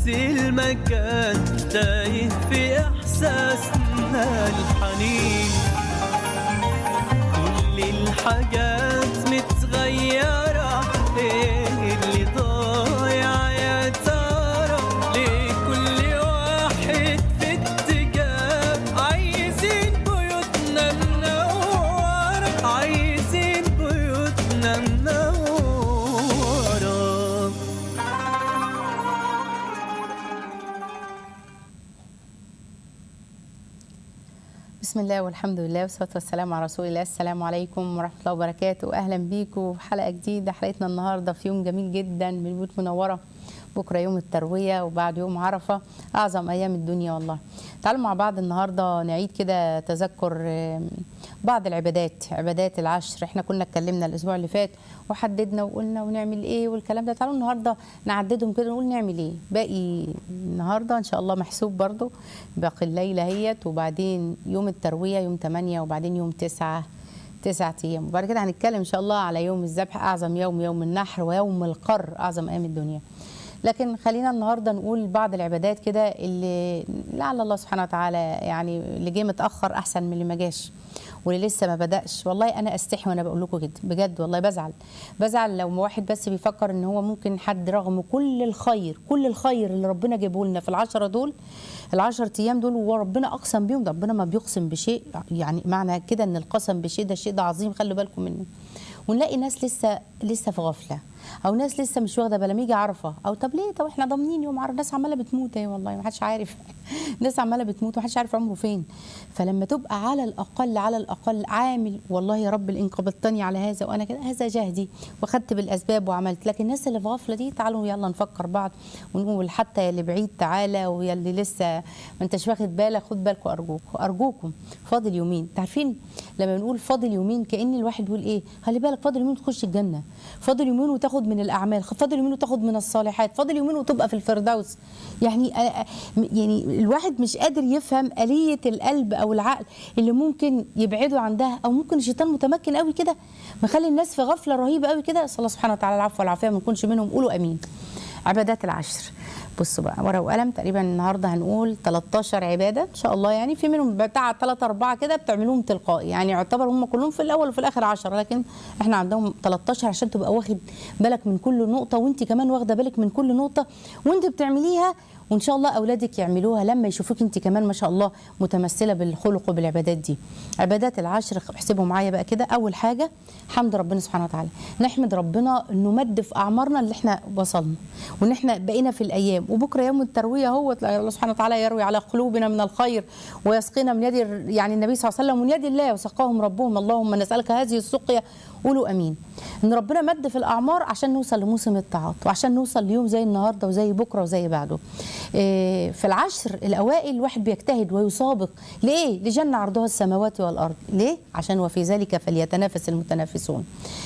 المكان تايه في إحساسنا الحنين كل الحاجات متغيرة ايه اللي ضايع يا ترى ليه كل واحد في اتجاه عايزين بيوتنا منورة عايزين بيوتنا منورة بسم الله والحمد لله والصلاة والسلام على رسول الله السلام عليكم ورحمة الله وبركاته أهلا بيكم في حلقة جديدة حلقتنا النهاردة في يوم جميل جدا من بيوت منورة بكرة يوم التروية وبعد يوم عرفة أعظم أيام الدنيا والله تعالوا مع بعض النهاردة نعيد كده تذكر آم، بعض العبادات عبادات العشر احنا كنا اتكلمنا الأسبوع اللي فات وحددنا وقلنا ونعمل ايه والكلام ده تعالوا النهاردة نعددهم كده نقول نعمل ايه باقي النهاردة إن شاء الله محسوب برضو باقي الليلة هيت وبعدين يوم التروية يوم 8 وبعدين يوم 9 تسعة أيام وبعد كده هنتكلم إن شاء الله على يوم الذبح أعظم يوم يوم النحر ويوم القر أعظم أيام الدنيا لكن خلينا النهارده نقول بعض العبادات كده اللي لعل الله سبحانه وتعالى يعني اللي جه متاخر احسن من اللي ما جاش واللي لسه ما بداش والله انا استحي وانا بقول لكم كده بجد والله بزعل بزعل لو واحد بس بيفكر ان هو ممكن حد رغم كل الخير كل الخير اللي ربنا جابه لنا في العشرة دول العشرة ايام دول وربنا اقسم بيهم ده ربنا ما بيقسم بشيء يعني معنى كده ان القسم بشيء ده شيء ده عظيم خلوا بالكم منه ونلاقي ناس لسه لسه في غفله او ناس لسه مش واخده بالها يجي عرفه او طب ليه طب احنا ضامنين يوم عرفه ناس عماله بتموت اهي والله ما حدش عارف ناس عماله بتموت وما حدش عارف عمره فين فلما تبقى على الاقل على الاقل عامل والله يا رب ان قبضتني على هذا وانا كده هذا جهدي واخدت بالاسباب وعملت لكن الناس اللي في غفله دي تعالوا يلا نفكر بعض ونقول حتى يا اللي بعيد تعالى ويا اللي لسه ما انتش واخد بالك خد بالكم ارجوكم ارجوكم فاضل يومين انتوا عارفين لما بنقول فاضل يومين كان الواحد بيقول ايه خلي بالك فاضل يومين تخش الجنه فاضل يومين وتاخد من الاعمال فاضل يومين وتاخد من الصالحات فاضل يومين وتبقى في الفردوس يعني أنا- يعني الواحد مش قادر يفهم آلية القلب او العقل اللي ممكن يبعده عن ده او ممكن الشيطان متمكن قوي كده مخلي الناس في غفله رهيبه قوي كده اسال الله سبحانه وتعالى العفو والعافيه ما نكونش منهم قولوا امين عبادات العشر بصوا بقى ورقه وقلم تقريبا النهارده هنقول 13 عباده ان شاء الله يعني في منهم بتاع 3 4 كده بتعملوهم تلقائي يعني يعتبر هم كلهم في الاول وفي الاخر 10 لكن احنا عندهم 13 عشان تبقى واخد بالك من كل نقطه وانت كمان واخده بالك من كل نقطه وانت بتعمليها وان شاء الله اولادك يعملوها لما يشوفوك انت كمان ما شاء الله متمثله بالخلق وبالعبادات دي عبادات العشر احسبوا معايا بقى كده اول حاجه حمد ربنا سبحانه وتعالى نحمد ربنا انه مد في اعمارنا اللي احنا وصلنا وان احنا بقينا في الايام وبكره يوم الترويه هو الله سبحانه وتعالى يروي على قلوبنا من الخير ويسقينا من يد الر- يعني النبي صلى الله عليه وسلم من يد الله وسقاهم ربهم اللهم نسالك هذه السقيا قولوا امين ان ربنا مد في الاعمار عشان نوصل لموسم الطاعات وعشان نوصل ليوم زي النهارده وزي بكره وزي بعده إيه، في العشر الاوائل الواحد بيجتهد ويسابق ليه لجنه عرضها السماوات والارض ليه عشان وفي ذلك فليتنافس المتنافسون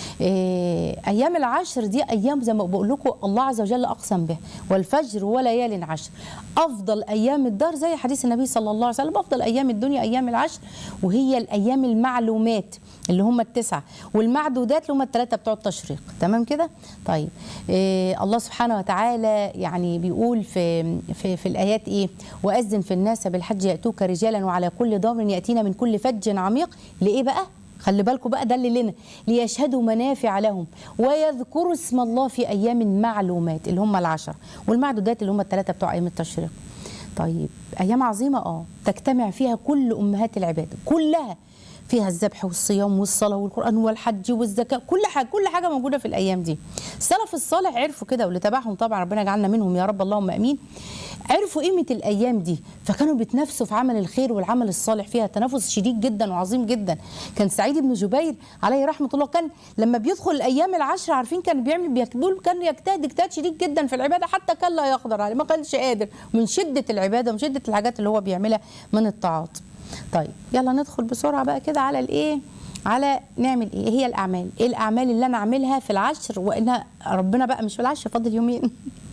إيه، ايام العشر دي ايام زي ما بقول لكم الله عز وجل اقسم به والفجر وليال عشر افضل ايام الدار زي حديث النبي صلى الله عليه وسلم افضل ايام الدنيا ايام العشر وهي الايام المعلومات اللي هم التسعه والمعدودات اللي هم الثلاثه بتوع التشريق تمام كده طيب إيه الله سبحانه وتعالى يعني بيقول في في, في الايات ايه واذن في الناس بالحج ياتوك رجالا وعلى كل ضامر ياتينا من كل فج عميق لايه بقى خلي بالكم بقى ده اللي لنا ليشهدوا منافع لهم ويذكروا اسم الله في ايام معلومات اللي هم العشر والمعدودات اللي هم الثلاثه بتوع ايام التشريق طيب ايام عظيمه اه تجتمع فيها كل امهات العباده كلها فيها الذبح والصيام والصلاه والقران والحج والزكاه كل حاجه كل حاجه موجوده في الايام دي السلف الصالح عرفوا كده واللي تبعهم طبعا ربنا يجعلنا منهم يا رب اللهم امين عرفوا قيمه الايام دي فكانوا بيتنافسوا في عمل الخير والعمل الصالح فيها تنافس شديد جدا وعظيم جدا كان سعيد بن جبير عليه رحمه الله كان لما بيدخل الايام العشر عارفين كان بيعمل بيقول كان يجتهد اجتهاد شديد جدا في العباده حتى كان لا يقدر عليه ما كانش قادر من شده العباده ومن شده الحاجات اللي هو بيعملها من الطاعات طيب يلا ندخل بسرعه بقى كده على الايه على نعمل ايه هي الاعمال ايه الاعمال اللي انا اعملها في العشر وان ربنا بقى مش في العشر فاضل يومين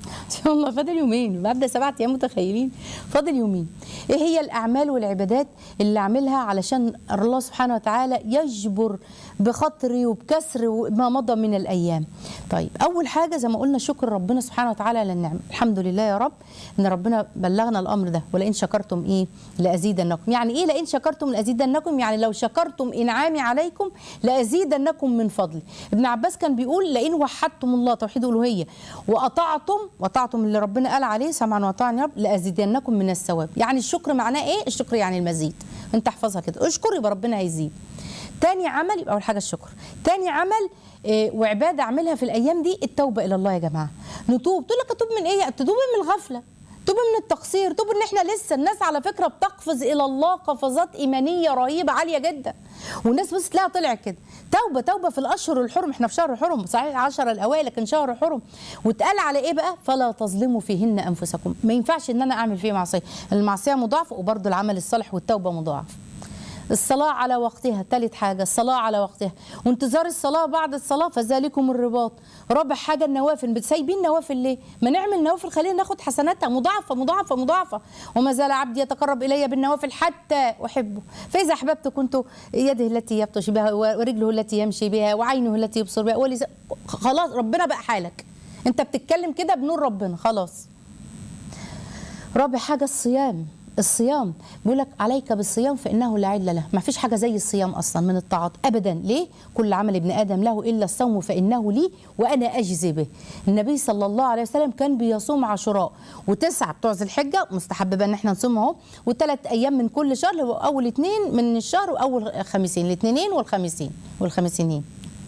ان شاء الله فاضل يومين ببدا سبعة ايام متخيلين فاضل يومين ايه هي الاعمال والعبادات اللي اعملها علشان الله سبحانه وتعالى يجبر بخطري وبكسر ما مضى من الايام طيب اول حاجه زي ما قلنا شكر ربنا سبحانه وتعالى على النعم الحمد لله يا رب ان ربنا بلغنا الامر ده ولئن شكرتم ايه لازيدنكم يعني ايه لئن شكرتم لازيدنكم يعني لو شكرتم انعامي عليكم لازيدنكم من فضلي ابن عباس كان بيقول لئن وحدتم الله توحيد الالوهيه واطعتم واطعتم اللي ربنا قال عليه سمعا وطاعا يا رب لازيدنكم من الثواب يعني الشكر معناه ايه الشكر يعني المزيد انت احفظها كده اشكر يبقى ربنا هيزيد تاني عمل يبقى اول حاجه الشكر تاني عمل إيه وعباده اعملها في الايام دي التوبه الى الله يا جماعه نتوب تقول لك اتوب من ايه تتوب من الغفله توب من التقصير توب ان احنا لسه الناس على فكره بتقفز الى الله قفزات ايمانيه رهيبه عاليه جدا والناس بس تلاقيها طلعت كده توبه توبه في الاشهر الحرم احنا في شهر حرم صحيح 10 الاوائل لكن شهر حرم واتقال على ايه بقى فلا تظلموا فيهن انفسكم ما ينفعش ان انا اعمل فيه معصيه المعصيه مضاعفه وبرده العمل الصالح والتوبه مضاعف الصلاة على وقتها ثالث حاجة الصلاة على وقتها وانتظار الصلاة بعد الصلاة فذلكم الرباط رابع حاجة النوافل بتسايبين نوافل ليه ما نعمل نوافل خلينا ناخد حسناتها مضاعفة مضاعفة مضاعفة وما زال عبدي يتقرب إلي بالنوافل حتى أحبه فإذا أحببت كنت يده التي يبطش بها ورجله التي يمشي بها وعينه التي يبصر بها ولز... خلاص ربنا بقى حالك انت بتتكلم كده بنور ربنا خلاص رابع حاجة الصيام الصيام بيقول لك عليك بالصيام فانه لا عدل له ما فيش حاجه زي الصيام اصلا من الطاعات ابدا ليه كل عمل ابن ادم له الا الصوم فانه لي وانا اجزي به النبي صلى الله عليه وسلم كان بيصوم عاشوراء وتسعه بتوع ذي الحجه مستحب بقى ان احنا نصوم اهو وثلاث ايام من كل شهر هو اول اثنين من الشهر واول خميسين الاثنين والخميسين والخميسينين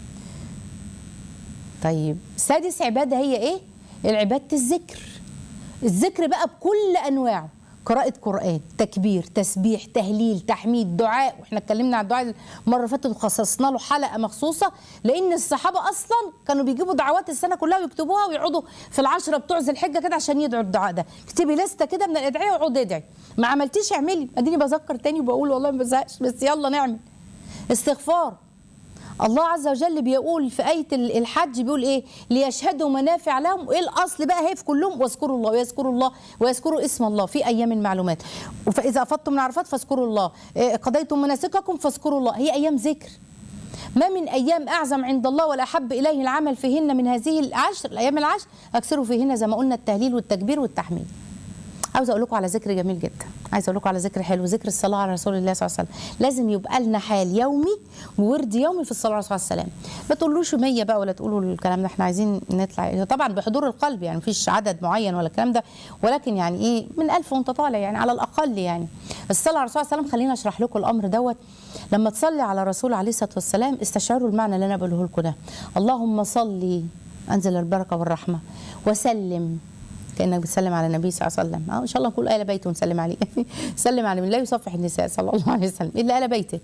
طيب سادس عباده هي ايه العباده الذكر الذكر بقى بكل انواعه قراءة قرآن تكبير تسبيح تهليل تحميد دعاء واحنا اتكلمنا عن الدعاء المرة اللي فاتت وخصصنا له حلقة مخصوصة لأن الصحابة أصلا كانوا بيجيبوا دعوات السنة كلها ويكتبوها ويقعدوا في العشرة بتوع ذي الحجة كده عشان يدعوا الدعاء ده اكتبي لستة كده من الأدعية واقعدي ادعي ما عملتيش اعملي اديني بذكر تاني وبقول والله ما بزهقش بس يلا نعمل استغفار الله عز وجل بيقول في آية الحج بيقول إيه ليشهدوا منافع لهم وإيه الأصل بقى هي في كلهم واذكروا الله ويذكروا الله ويذكروا اسم الله في أيام المعلومات فإذا أفضتم من عرفات فاذكروا الله إيه قضيتم مناسككم فاذكروا الله هي أيام ذكر ما من أيام أعظم عند الله ولا أحب إليه العمل فيهن من هذه العشر الأيام العشر أكثروا فيهن زي ما قلنا التهليل والتكبير والتحميد عاوزه اقول لكم على ذكر جميل جدا عايزه اقول لكم على ذكر حلو ذكر الصلاه على رسول الله صلى الله عليه وسلم لازم يبقى لنا حال يومي وورد يومي في الصلاه عليه السلام ما تقولوش 100 بقى ولا تقولوا الكلام ده احنا عايزين نطلع طبعا بحضور القلب يعني مفيش عدد معين ولا الكلام ده ولكن يعني ايه من 1000 وانت طالع يعني على الاقل يعني الصلاه على الرسول صلى الله عليه وسلم خليني اشرح لكم الامر دوت لما تصلي على الرسول عليه الصلاه والسلام استشعروا المعنى اللي انا بقوله لكم ده اللهم صلي انزل البركه والرحمه وسلم كانك بتسلم على النبي صلى الله عليه وسلم اه ان شاء الله نقول اهل بيته ونسلم عليه سلم على من لا يصفح النساء صلى الله عليه وسلم الا اهل بيته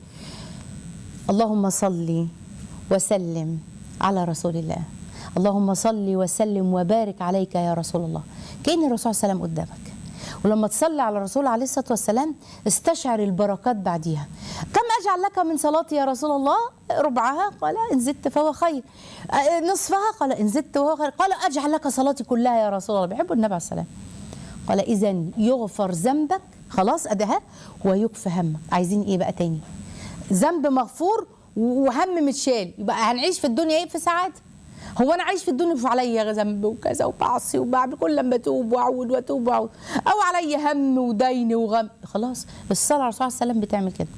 اللهم صل وسلم على رسول الله اللهم صل وسلم وبارك عليك يا رسول الله كان الرسول صلى الله عليه وسلم قدامك ولما تصلي على الرسول عليه الصلاه والسلام استشعر البركات بعديها كم اجعل لك من صلاتي يا رسول الله ربعها قال ان زدت فهو خير نصفها قال ان زدت فهو خير قال اجعل لك صلاتي كلها يا رسول الله بيحبوا النبي عليه السلام قال اذا يغفر ذنبك خلاص ادها ويكفى همك عايزين ايه بقى تاني ذنب مغفور وهم متشال يبقى هنعيش في الدنيا ايه في سعاده هو انا عايش في الدنيا عليا ذنب وكذا وبعصي وبعمل كل لما اتوب واعود واتوب واعود او عليا هم ودين وغم خلاص الصلاه على الرسول صلى الله عليه وسلم بتعمل كده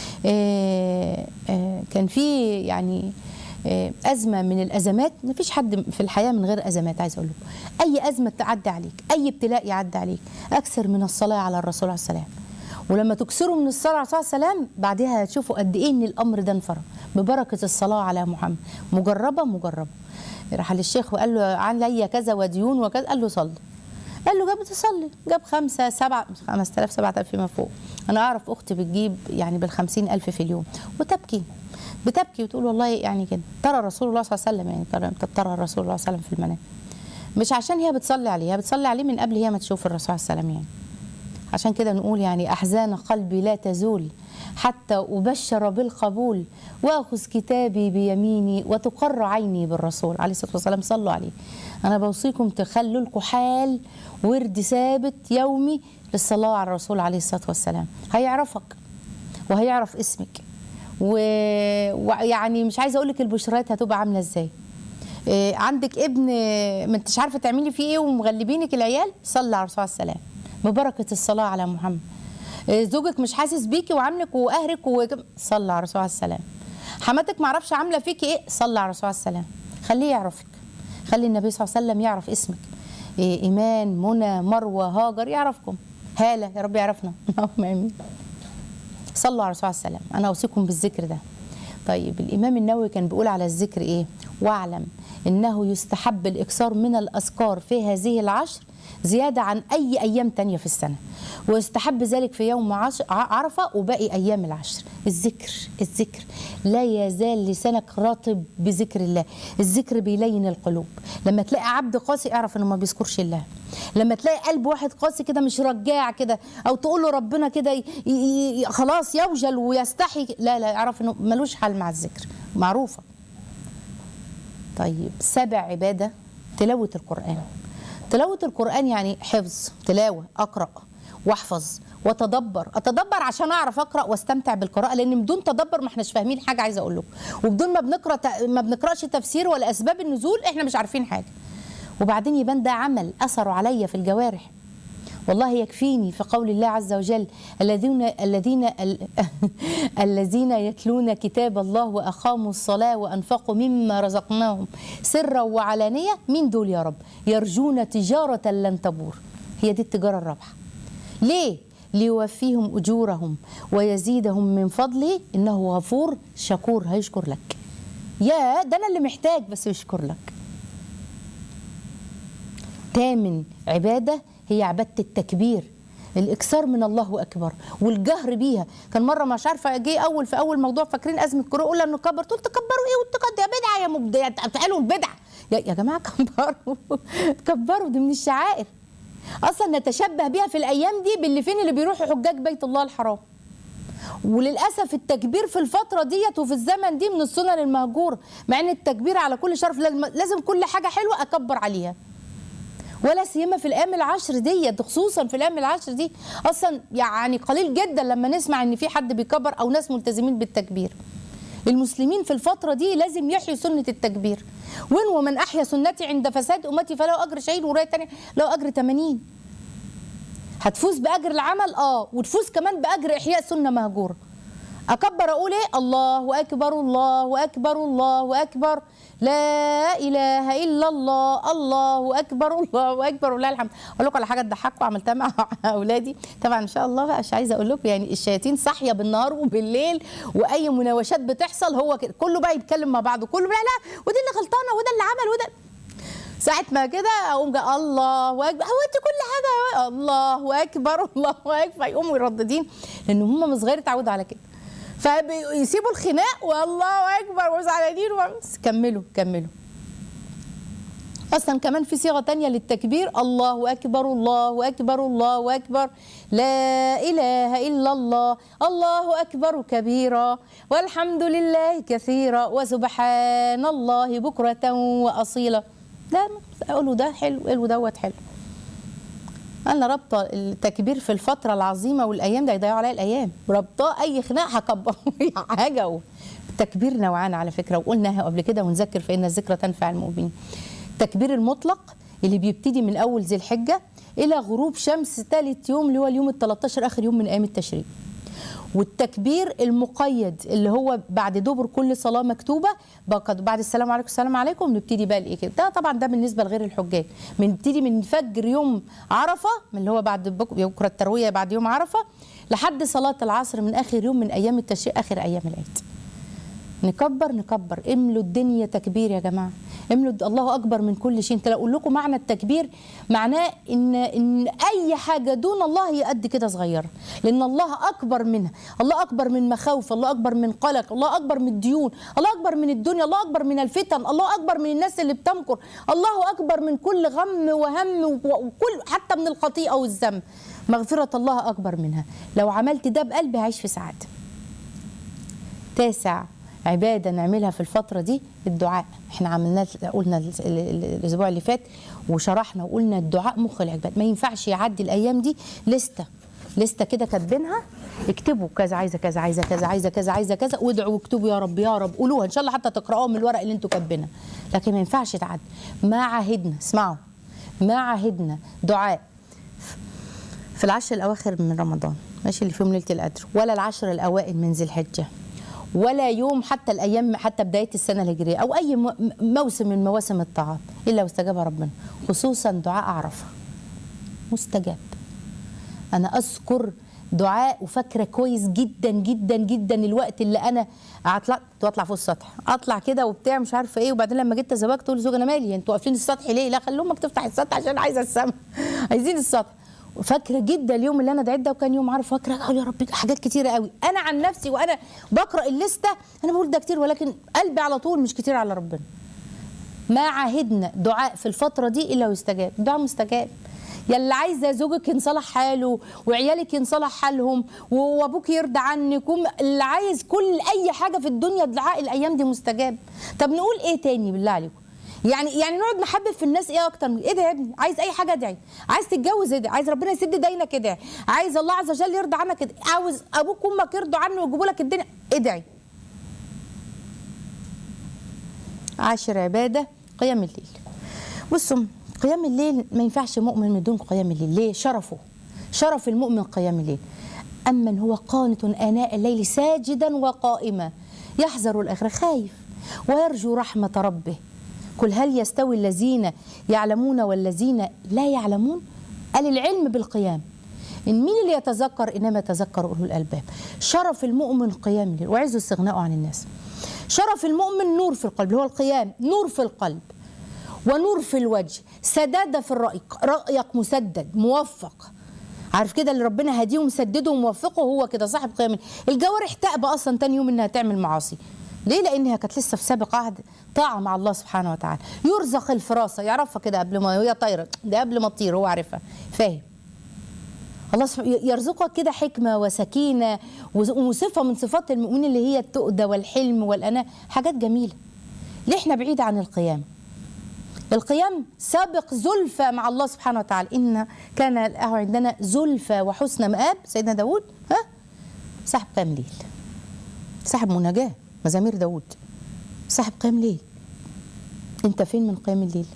آه آه كان في يعني آه ازمه من الازمات ما فيش حد في الحياه من غير ازمات عايز اقول لكم اي ازمه تعدي عليك اي ابتلاء يعدي عليك اكثر من الصلاه على الرسول عليه السلام ولما تكسروا من الصلاه على الرسول السلام بعدها هتشوفوا قد ايه ان الامر ده انفرد ببركه الصلاه على محمد مجربه مجربه راح للشيخ وقال له علي كذا وديون وكذا قال له صلي قال له جاب تصلي جاب خمسة سبعة خمسة آلاف سبعة آلاف فيما فوق أنا أعرف أختي بتجيب يعني بالخمسين ألف في اليوم وتبكي بتبكي وتقول والله يعني كده ترى رسول الله صلى الله عليه وسلم يعني ترى ترى رسول الله صلى الله عليه وسلم في المنام مش عشان هي بتصلي عليه هي بتصلي عليه من قبل هي ما تشوف الرسول صلى الله عليه وسلم يعني عشان كده نقول يعني أحزان قلبي لا تزول حتى أبشر بالقبول وأخذ كتابي بيميني وتقر عيني بالرسول عليه الصلاة والسلام صلوا عليه أنا بوصيكم تخلوا لكم حال ورد ثابت يومي للصلاة على الرسول عليه الصلاة والسلام هيعرفك وهيعرف اسمك و- ويعني مش عايزه اقول لك البشرات هتبقى عامله ازاي إيه، عندك ابن آه، ما انتش عارفه تعملي فيه ايه ومغلبينك العيال صلي على الرسول عليه السلام ببركه الصلاه على محمد إيه، زوجك مش حاسس بيكي وعاملك وقهرك و... صلي على الرسول عليه السلام حماتك ما اعرفش عامله فيكي ايه صلي على الرسول عليه السلام خليه يعرفك خلي النبي صلى الله عليه وسلم يعرف اسمك إيه، ايمان منى مروه هاجر يعرفكم هاله يا رب يعرفنا اللهم امين صلوا على الرسول عليه السلام انا اوصيكم بالذكر ده طيب الامام النووي كان بيقول على الذكر ايه واعلم انه يستحب الاكثار من الاذكار في هذه العشر زياده عن اي ايام تانية في السنه ويستحب ذلك في يوم عش- ع- عرفه وباقي ايام العشر الذكر الذكر لا يزال لسانك رطب بذكر الله الذكر بيلين القلوب لما تلاقي عبد قاسي اعرف انه ما بيذكرش الله لما تلاقي قلب واحد قاسي كده مش رجاع كده او تقول له ربنا كده ي- ي- ي- خلاص يوجل ويستحي لا لا اعرف انه ملوش حل مع الذكر معروفه طيب سبع عباده تلاوه القران تلاوه القران يعني حفظ تلاوه اقرا واحفظ وتدبر اتدبر عشان اعرف اقرا واستمتع بالقراءه لان بدون تدبر ما احناش فاهمين حاجه عايزه اقول لكم وبدون ما بنقرا ت- ما بنقراش تفسير ولا اسباب النزول احنا مش عارفين حاجه وبعدين يبان ده عمل اثره عليا في الجوارح والله يكفيني في قول الله عز وجل الذين الذين ال- الذين يتلون كتاب الله واقاموا الصلاه وانفقوا مما رزقناهم سرا وعلانيه مين دول يا رب يرجون تجاره لن تبور هي دي التجاره الرابحه ليه ليوفيهم اجورهم ويزيدهم من فضله انه غفور شكور هيشكر لك يا ده انا اللي محتاج بس يشكر لك تامن عبادة هي عبادة التكبير الإكثار من الله أكبر والجهر بيها كان مرة مش عارفة جه أول في أول موضوع فاكرين أزمة كورونا قلنا نكبر تقول تكبروا إيه والتكبر يا بدعة يا مبدع تعالوا البدعة يا, يا جماعة كبروا كبروا دي من الشعائر أصلا نتشبه بيها في الأيام دي باللي فين اللي بيروحوا حجاج بيت الله الحرام وللاسف التكبير في الفتره ديت وفي الزمن دي من السنن المهجوره مع ان التكبير على كل شرف لازم- لازم كل حاجه حلوه اكبر عليها ولا سيما في الايام العشر ديت خصوصا في الايام العشر دي اصلا يعني قليل جدا لما نسمع ان في حد بيكبر او ناس ملتزمين بالتكبير المسلمين في الفترة دي لازم يحيوا سنة التكبير وين ومن أحيا سنتي عند فساد أمتي فله أجر شهيد وراية تانية له أجر 80 هتفوز بأجر العمل اه وتفوز كمان بأجر إحياء سنة مهجورة أكبر أقول إيه الله أكبر الله أكبر الله أكبر لا إله إلا الله الله أكبر الله أكبر ولله الحمد أقول لكم على حاجة تضحكوا عملتها مع أولادي طبعا إن شاء الله بقى مش عايزة أقول لكم يعني الشياطين صاحية بالنهار وبالليل وأي مناوشات بتحصل هو كده كله بقى يتكلم مع بعضه كله بقى لا ودي اللي غلطانة وده اللي عمل وده ساعة ما كده اقوم جا الله اكبر هو انت كل حاجة الله اكبر الله اكبر يقوموا يرددين لان هم من صغير اتعودوا على كده فيسيبوا الخناق والله اكبر وزعلانين و- كملوا كملوا اصلا كمان في صيغه تانية للتكبير الله اكبر الله اكبر الله اكبر لا اله الا الله الله اكبر كبيرا والحمد لله كثيرا وسبحان الله بكره واصيلا ده اقولوا ده حلو قولوا دوت حلو انا رابطه التكبير في الفتره العظيمه والايام ده يضيعوا عليا الايام رابطه اي خناق هكبر حاجه و- التكبير نوعان على فكره وقلناها قبل كده ونذكر فان الذكرى تنفع المؤمنين التكبير المطلق اللي بيبتدي من اول ذي الحجه الى غروب شمس ثالث يوم اللي هو اليوم ال 13 اخر يوم من ايام التشريق والتكبير المقيد اللي هو بعد دبر كل صلاه مكتوبه بقى بعد السلام عليكم السلام عليكم نبتدي بقى الايه كده ده طبعا ده بالنسبه لغير الحجاج بنبتدي من فجر يوم عرفه من اللي هو بعد بك- بكره الترويه بعد يوم عرفه لحد صلاه العصر من اخر يوم من ايام التشريق اخر ايام العيد نكبر نكبر املوا الدنيا تكبير يا جماعه املوا الد- الله اكبر من كل شيء انت لو اقول لكم معنى التكبير معناه ان ان اي حاجه دون الله هي قد كده صغيره لان الله اكبر منها الله اكبر من مخاوف الله اكبر من قلق الله اكبر من الديون الله اكبر من الدنيا الله اكبر من الفتن الله اكبر من الناس اللي بتمكر الله اكبر من كل غم وهم و- وكل حتى من الخطيئه والذنب مغفره الله اكبر منها لو عملت ده بقلبي هعيش في سعاده تاسع عباده نعملها في الفتره دي الدعاء احنا عملنا قلنا ال- ال- الاسبوع اللي فات وشرحنا وقلنا الدعاء مخ العباد ما ينفعش يعدي الايام دي لسته لسته كده كاتبينها اكتبوا كذا عايزه كذا عايزه كذا عايزه كذا عايزه كذا وادعوا واكتبوا يا رب يا رب قولوها ان شاء الله حتى تقراوها من الورق اللي انتوا كاتبينها لكن ما ينفعش تعدي ما عهدنا اسمعوا ما عهدنا دعاء في العشر الاواخر من رمضان ماشي اللي فيهم ليله القدر ولا العشر الاوائل من ذي الحجه ولا يوم حتى الايام حتى بدايه السنه الهجريه او اي م- موسم من مواسم الطاعات الا واستجاب ربنا خصوصا دعاء عرفه مستجاب انا اذكر دعاء وفاكره كويس جدا جدا جدا الوقت اللي انا اطلع واطلع فوق السطح اطلع كده وبتاع مش عارفه ايه وبعدين لما جيت تزوجت تقول لزوجي انا مالي انتوا قافلين السطح ليه لا خلي امك تفتح السطح عشان عايزه السما عايزين السطح فاكره جدا اليوم اللي انا دعيت ده وكان يوم عارف فاكره أقول يا رب حاجات كتيره قوي انا عن نفسي وانا بقرا الليسته انا بقول ده كتير ولكن قلبي على طول مش كتير على ربنا ما عهدنا دعاء في الفترة دي إلا ويستجاب دعاء مستجاب يلي عايزة زوجك ينصلح حاله وعيالك ينصلح حالهم وابوك يرضى عنك وم- اللي عايز كل اي حاجة في الدنيا دعاء الايام دي مستجاب طب نقول ايه تاني بالله عليكم يعني يعني نقعد نحبب في الناس ايه اكتر من ايه ده يا ابني عايز اي حاجه ادعي عايز تتجوز ادعي عايز ربنا يسد دينك ادعي عايز الله عز وجل يرضى عنك ادعي عاوز ابوك وامك يرضوا عنه ويجيبوا لك الدنيا ادعي عاشر عباده قيام الليل بصوا قيام الليل ما ينفعش مؤمن من دون قيام الليل ليه شرفه شرف المؤمن قيام الليل أمن هو قانت آناء الليل ساجدا وقائما يحذر الآخرة خايف ويرجو رحمة ربه قل هل يستوي الذين يعلمون والذين لا يعلمون قال العلم بالقيام إن مين اللي يتذكر إنما يتذكر أولو الألباب شرف المؤمن قيام الليل وعز استغناءه عن الناس شرف المؤمن نور في القلب اللي هو القيام نور في القلب ونور في الوجه سدادة في الرأي رأيك مسدد موفق عارف كده اللي ربنا هديه ومسدده وموفقه هو كده صاحب قيام الليل. الجوارح تأبى أصلا تاني يوم إنها تعمل معاصي ليه لأنها كانت لسه في سابق عهد طاعة مع الله سبحانه وتعالى يرزق الفراسة يعرفها كده قبل ما هي طايرة ده قبل ما تطير هو عارفها فاهم الله سبحانه يرزقك كده حكمة وسكينة وصفة من صفات المؤمنين اللي هي التؤدى والحلم والأناة حاجات جميلة ليه احنا بعيد عن القيام القيام سابق زلفى مع الله سبحانه وتعالى إن كان له عندنا زلفى وحسن مآب سيدنا داود ها صاحب قيام ليل صاحب مناجاة مزامير داود صاحب قيام ليل انت فين من قيام الليل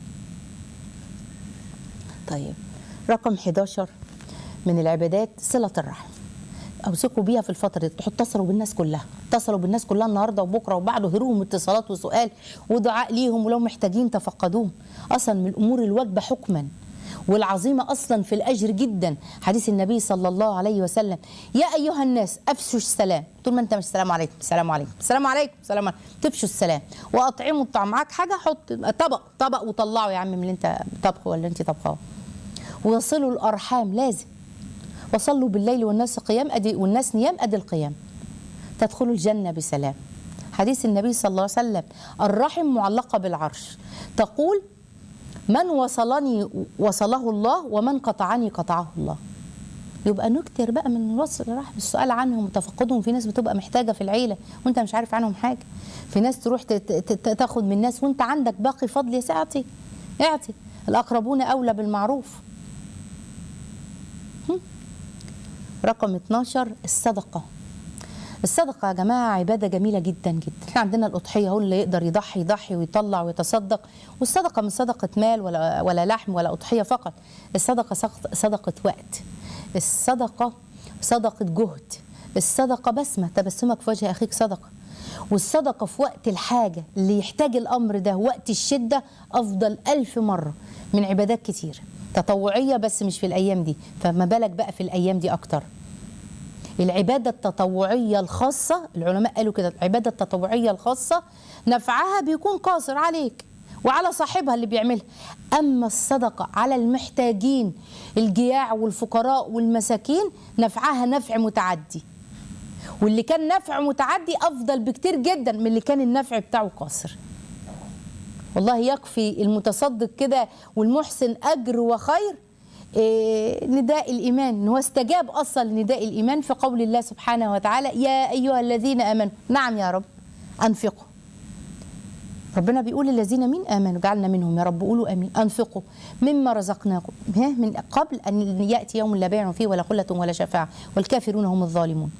طيب رقم 11 من العبادات صلة الرحم اوثقوا بيها في الفتره دي اتصلوا بالناس كلها اتصلوا بالناس كلها النهارده وبكره وبعده هروهم اتصالات وسؤال ودعاء ليهم ولو محتاجين تفقدوهم اصلا من الامور الواجبه حكما والعظيمه اصلا في الاجر جدا حديث النبي صلى الله عليه وسلم يا ايها الناس افشوا السلام طول ما انت مش السلام عليكم السلام عليكم السلام عليكم السلام عليكم تفشوا السلام واطعموا الطعام معاك حاجه حط طبق طبق وطلعه يا عم من اللي انت طبخه ولا انت طبخاه وصلوا الارحام لازم وصلوا بالليل والناس قيام أدي والناس نيام أدي القيام تدخلوا الجنة بسلام حديث النبي صلى الله عليه وسلم الرحم معلقة بالعرش تقول من وصلني وصله الله ومن قطعني قطعه الله يبقى نكتر بقى من وصل الرحم السؤال عنهم وتفقدهم في ناس بتبقى محتاجة في العيلة وانت مش عارف عنهم حاجة في ناس تروح تاخد من الناس وانت عندك باقي فضل يا اعطي اعطي الأقربون أولى بالمعروف رقم 12 الصدقة الصدقة يا جماعة عبادة جميلة جدا جدا احنا عندنا الأضحية هو اللي يقدر يضحي يضحي ويطلع ويتصدق والصدقة من صدقة مال ولا, ولا لحم ولا أضحية فقط الصدقة صدقة وقت الصدقة صدقة جهد الصدقة بسمة تبسمك في وجه أخيك صدقة والصدقة في وقت الحاجة اللي يحتاج الأمر ده وقت الشدة أفضل ألف مرة من عبادات كتير تطوعية بس مش في الأيام دي فما بالك بقى في الأيام دي أكتر العبادة التطوعية الخاصة العلماء قالوا كده العبادة التطوعية الخاصة نفعها بيكون قاصر عليك وعلى صاحبها اللي بيعملها أما الصدقة على المحتاجين الجياع والفقراء والمساكين نفعها نفع متعدي واللي كان نفع متعدي أفضل بكتير جدا من اللي كان النفع بتاعه قاصر والله يكفي المتصدق كده والمحسن أجر وخير إيه نداء الايمان ان هو استجاب اصلا لنداء الايمان في قول الله سبحانه وتعالى يا ايها الذين امنوا نعم يا رب انفقوا ربنا بيقول الذين مين امنوا جعلنا منهم يا رب قولوا امين انفقوا مما رزقناكم ها من قبل ان ياتي يوم لا بيع فيه ولا خله ولا شفاعه والكافرون هم الظالمون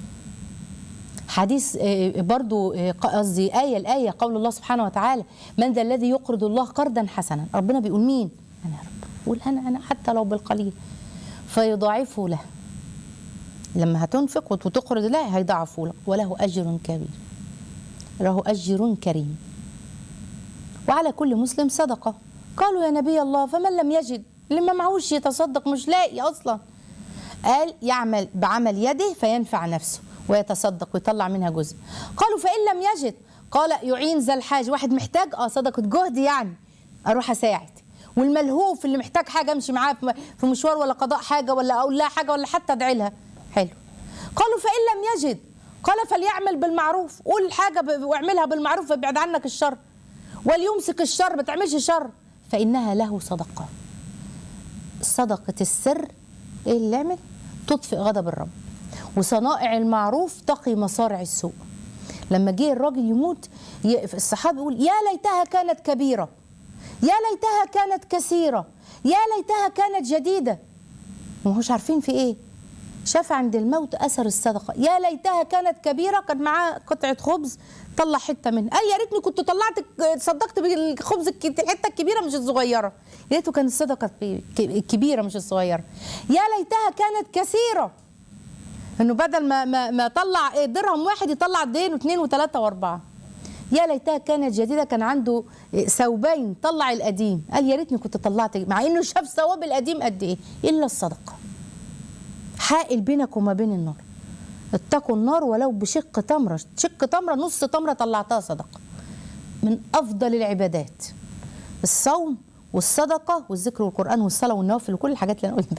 حديث آه، برضو آه، قصدي آية الآية قول الله سبحانه وتعالى من ذا الذي يقرض الله قرضا حسنا ربنا بيقول مين أنا يا رب قول أنا أنا حتى لو بالقليل فيضاعفه له لما هتنفق وتقرض الله هيضاعفه لك وله أجر كبير له أجر كريم وعلى كل مسلم صدقة قالوا يا نبي الله فمن لم يجد اللي ما معهوش يتصدق مش لاقي أصلا قال يعمل بعمل يده فينفع نفسه ويتصدق ويطلع منها جزء قالوا فإن لم يجد قال يعين ذا الحاج واحد محتاج اه صدقة جهد يعني أروح أساعد والملهوف اللي محتاج حاجة أمشي معاه في- في مشوار ولا قضاء حاجة ولا أقول لها حاجة ولا حتى أدعي لها حلو قالوا فإن لم يجد قال فليعمل بالمعروف قول حاجة ب- واعملها بالمعروف وابعد عنك الشر وليمسك الشر ما تعملش شر فإنها له صدقة صدقة السر ايه اللي يعمل تطفئ غضب الرب وصنائع المعروف تقي مصارع السوء لما جه الراجل يموت ي- الصحابي يقول يا ليتها كانت كبيرة يا ليتها كانت كثيرة يا ليتها كانت جديدة ما هوش عارفين في ايه شاف عند الموت اثر الصدقه يا ليتها كانت كبيره كان معاه قطعه خبز طلع حته منها قال يا ريتني كنت طلعت صدقت بالخبز الك- الحته الكبيره مش الصغيره يا ريته كانت الصدقه ك- الكبيره مش الصغيره يا ليتها كانت كثيره انه بدل ما ما, ما طلع إيه درهم واحد يطلع دين واثنين وثلاثه واربعه يا ليتها كانت جديده كان عنده إيه ثوبين طلع القديم قال يا ريتني كنت طلعت مع انه شاف ثواب القديم قد ايه الا الصدقه حائل بينك وما بين النار اتقوا النار ولو بشق تمرة شق تمرة نص تمرة طلعتها صدقة من أفضل العبادات الصوم والصدقة والذكر والقرآن والصلاة والنوافل وكل الحاجات اللي أنا قلتها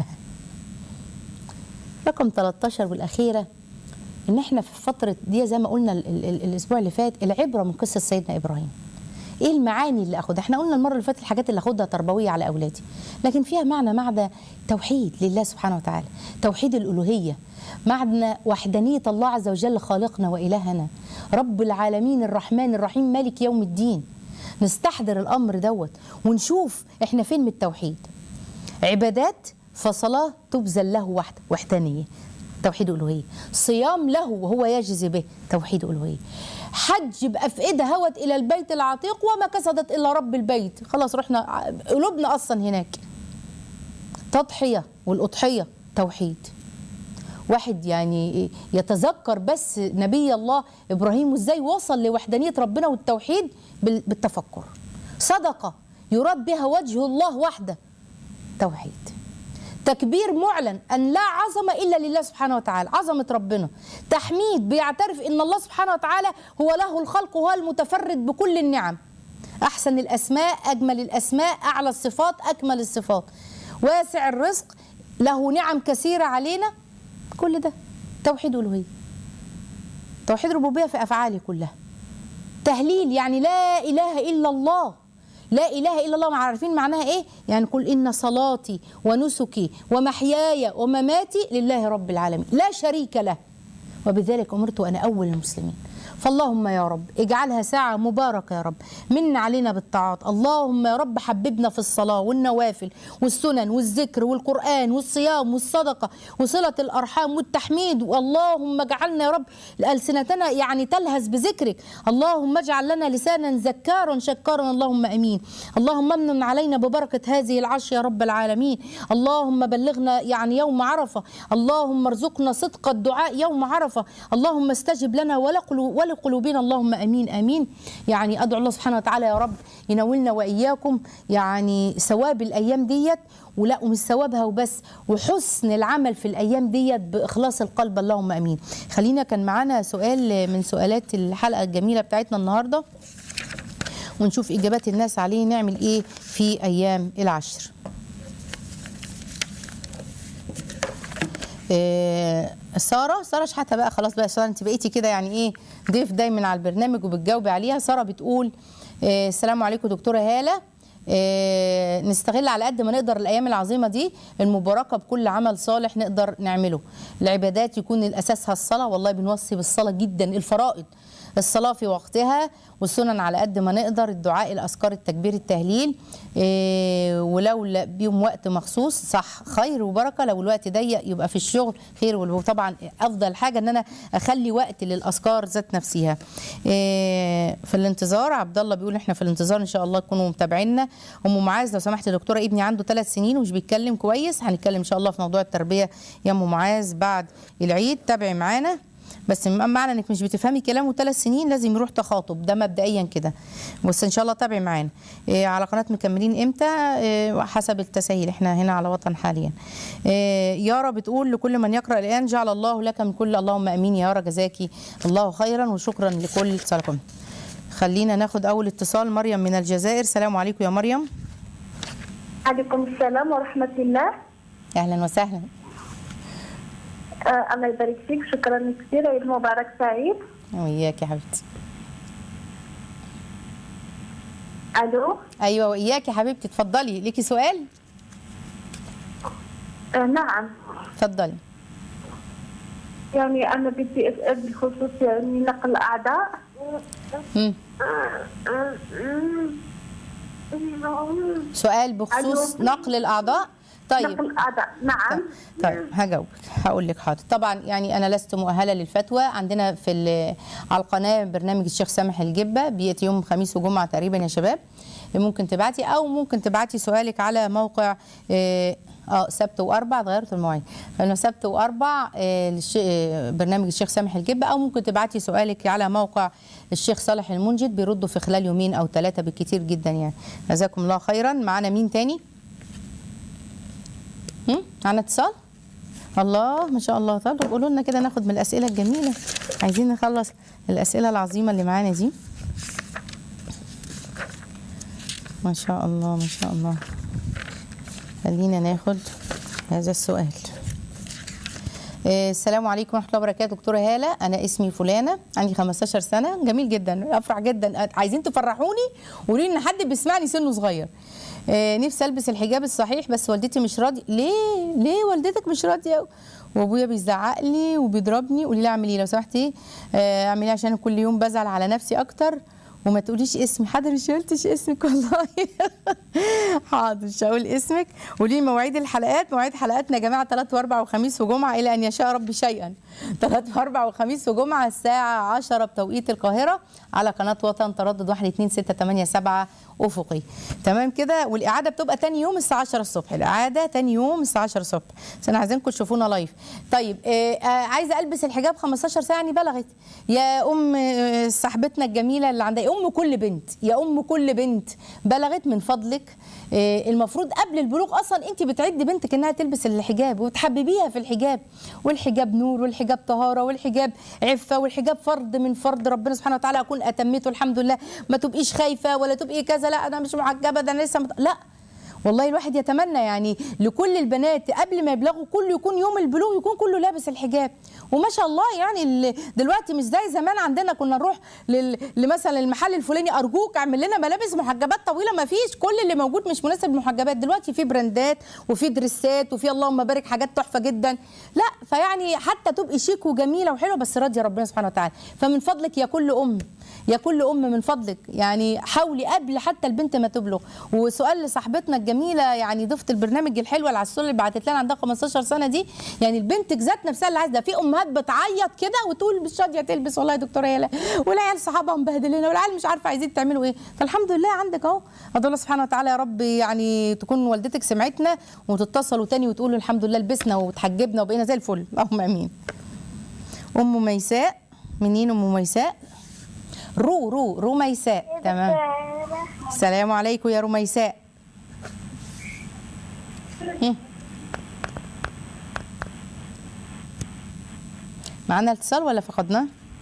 رقم 13 والأخيرة إن إحنا في الفترة دي زي ما قلنا ال ال ال الأسبوع اللي فات العبرة من قصة سيدنا إبراهيم ايه المعاني اللي اخدها احنا قلنا المره اللي فاتت الحاجات اللي اخدها تربويه على اولادي لكن فيها معنى معنى توحيد لله سبحانه وتعالى توحيد الالوهيه معنى وحدانيه الله عز وجل خالقنا والهنا رب العالمين الرحمن الرحيم مالك يوم الدين نستحضر الامر دوت ونشوف احنا فين من التوحيد عبادات فصلاه تبذل له وحده وحدانيه توحيد الوهيه صيام له وهو يجزي به توحيد الوهيه حج بافئده هوت الى البيت العتيق وما كسدت الا رب البيت خلاص رحنا قلوبنا اصلا هناك تضحيه والاضحيه توحيد واحد يعني يتذكر بس نبي الله ابراهيم وازاي وصل لوحدانيه ربنا والتوحيد بال- بالتفكر صدقه يراد بها وجه الله وحده توحيد تكبير معلن ان لا عظمه الا لله سبحانه وتعالى عظمه ربنا تحميد بيعترف ان الله سبحانه وتعالى هو له الخلق وهو المتفرد بكل النعم احسن الاسماء اجمل الاسماء اعلى الصفات اكمل الصفات واسع الرزق له نعم كثيره علينا كل ده توحيد الوهيه توحيد ربوبيه في افعاله كلها تهليل يعني لا اله الا الله لا اله الا الله عارفين معناها ايه يعني قل ان صلاتي ونسكي ومحياي ومماتي لله رب العالمين لا شريك له وبذلك امرت انا اول المسلمين فاللهم يا رب اجعلها ساعة مباركة يا رب من علينا بالطاعات اللهم يا رب حببنا في الصلاة والنوافل والسنن والذكر والقرآن والصيام والصدقة وصلة الأرحام والتحميد اللهم اجعلنا يا رب ألسنتنا يعني تلهز بذكرك اللهم اجعل لنا لسانا ذكارا شكارا اللهم امين اللهم امن علينا ببركه هذه العشر يا رب العالمين اللهم بلغنا يعني يوم عرفه اللهم ارزقنا صدق الدعاء يوم عرفه اللهم استجب لنا ولقلو- ولقلوبنا اللهم امين امين يعني ادعو الله سبحانه وتعالى يا رب ينولنا واياكم يعني ثواب الايام ديت ولا ومش ثوابها وبس وحسن العمل في الايام ديت باخلاص القلب اللهم امين خلينا كان معانا سؤال من سؤالات الحلقه الجميله بتاعتنا النهارده ونشوف اجابات الناس عليه نعمل ايه في ايام العشر إيه ساره ساره شحاته بقى خلاص بقى ساره انت بقيتي كده يعني ايه ضيف دايما على البرنامج وبتجاوبي عليها ساره بتقول إيه السلام عليكم دكتوره هاله آه، نستغل على قد ما نقدر الايام العظيمه دي المباركه بكل عمل صالح نقدر نعمله العبادات يكون الاساسها الصلاه والله بنوصي بالصلاه جدا الفرائض الصلاة في وقتها والسنن على قد ما نقدر الدعاء الأذكار التكبير التهليل إيه ولو لا- بيهم وقت مخصوص صح خير وبركة لو الوقت ضيق يبقى في الشغل خير وطبعا أفضل حاجة إن أنا أخلي وقت للأذكار ذات نفسها إيه في الانتظار عبد الله بيقول إحنا في الانتظار إن شاء الله تكونوا متابعينا أم معاذ لو سمحت يا دكتورة ابني عنده ثلاث سنين ومش بيتكلم كويس هنتكلم إن شاء الله في موضوع التربية يا أم معاذ بعد العيد تابعي معانا بس م- معنى انك مش بتفهمي كلامه ثلاث سنين لازم يروح تخاطب ده مبدئيا كده بس ان شاء الله تابعي معانا إيه على قناه مكملين امتى إيه حسب التسهيل احنا هنا على وطن حاليا إيه يارا بتقول لكل من يقرا الان جعل الله لك من كل اللهم امين يا يارا جزاكي الله خيرا وشكرا لكل اتصالكم خلينا ناخد اول اتصال مريم من الجزائر السلام عليكم يا مريم عليكم السلام ورحمة الله اهلا وسهلا آه الله يبارك فيك شكرا كثير عيد مبارك سعيد وإياك يا حبيبتي ألو ايوه وإياك يا حبيبتي اتفضلي ليكي سؤال آه نعم اتفضلي يعني أنا بدي أسأل بخصوص يعني نقل أعضاء مم. سؤال بخصوص ألو. نقل الاعضاء طيب نقل أعضاء نعم طيب هجاوبك هقول لك حاضر طبعا يعني انا لست مؤهله للفتوى عندنا في ال- على القناه برنامج الشيخ سامح الجبه بياتي يوم خميس وجمعه تقريبا يا شباب ممكن تبعتي او ممكن تبعتي سؤالك على موقع اه آه، سبت واربع اتغيرت المواعيد فانا سبت واربع آه، للش- آه، برنامج الشيخ سامح الجبه او ممكن تبعتي سؤالك على موقع الشيخ صالح المنجد بيردوا في خلال يومين او ثلاثه بالكتير جدا يعني جزاكم الله خيرا معانا مين تاني؟ هم؟ معانا اتصال؟ الله ما شاء الله طب قولوا لنا كده ناخد من الاسئله الجميله عايزين نخلص الاسئله العظيمه اللي معانا دي ما شاء الله ما شاء الله خلينا ناخد هذا السؤال آه، السلام عليكم ورحمه الله وبركاته دكتوره هاله انا اسمي فلانه عندي 15 سنه جميل جدا افرح جدا عايزين تفرحوني قولوا لي ان حد بيسمعني سنه صغير آه، نفسي البس الحجاب الصحيح بس والدتي مش راضيه ليه ليه والدتك مش راضيه وابويا بيزعق لي وبيضربني قولي لي اعمل ايه لو سمحتي آه، اعمل ايه عشان كل يوم بزعل على نفسي اكتر وما تقوليش اسمي حاضر مش قلتش اسمك والله حاضر مش هقول اسمك قولي لي مواعيد الحلقات مواعيد حلقاتنا يا جماعه 3 و4 وخميس وجمعه الى ان يشاء ربي شيئا 3 و4 وخميس وجمعه الساعه 10 بتوقيت القاهره على قناه وطن تردد 1 2 6 8 7 افقي تمام كده والاعاده بتبقى تاني يوم الساعه 10 الصبح الاعاده تاني يوم الساعه 10 الصبح بس انا عايزينكم تشوفونا لايف طيب آه آه عايزه البس الحجاب 15 ساعه يعني بلغت يا ام آه، صاحبتنا الجميله اللي عندها يا ام كل بنت يا ام كل بنت بلغت من فضلك آه، المفروض قبل البلوغ اصلا انت بتعدي بنتك انها تلبس الحجاب وتحببيها في الحجاب والحجاب نور والحجاب طهاره والحجاب عفه والحجاب فرض من فرض ربنا سبحانه وتعالى اكون اتميته الحمد لله ما تبقيش خايفه ولا تبقي كذا لا انا مش محجبه ده انا لسه مت... لا والله الواحد يتمنى يعني لكل البنات قبل ما يبلغوا كله يكون يوم البلوغ يكون كله لابس الحجاب وما شاء الله يعني ال- دلوقتي مش زي زمان عندنا كنا نروح لل- لمثلا المحل الفلاني ارجوك اعمل لنا ملابس محجبات طويله ما فيش كل اللي موجود مش مناسب للمحجبات دلوقتي في براندات وفي دريسات وفي اللهم بارك حاجات تحفه جدا لا فيعني حتى تبقي شيك وجميله وحلوه بس راضيه ربنا سبحانه وتعالى فمن فضلك يا كل ام يا كل ام من فضلك يعني حاولي قبل حتى البنت ما تبلغ وسؤال لصاحبتنا الجميله يعني ضيفه البرنامج الحلوه العسول اللي بعتت لنا عندها 15 سنه دي يعني البنت ذات نفسها اللي عايزه في امهات بتعيط كده وتقول مش راضيه تلبس والله يا دكتوره هاله والعيال صحابها مبهدلينها والعيال مش عارفه عايزين تعملوا ايه فالحمد لله عندك اهو ادعو الله سبحانه وتعالى يا رب يعني تكون والدتك سمعتنا وتتصلوا تاني وتقولوا الحمد لله لبسنا وتحجبنا وبقينا زي الفل اللهم امين ام ميساء منين ام ميساء رو رو رميساء تمام السلام عليكم يا رميساء هم. معانا اتصال ولا فقدناه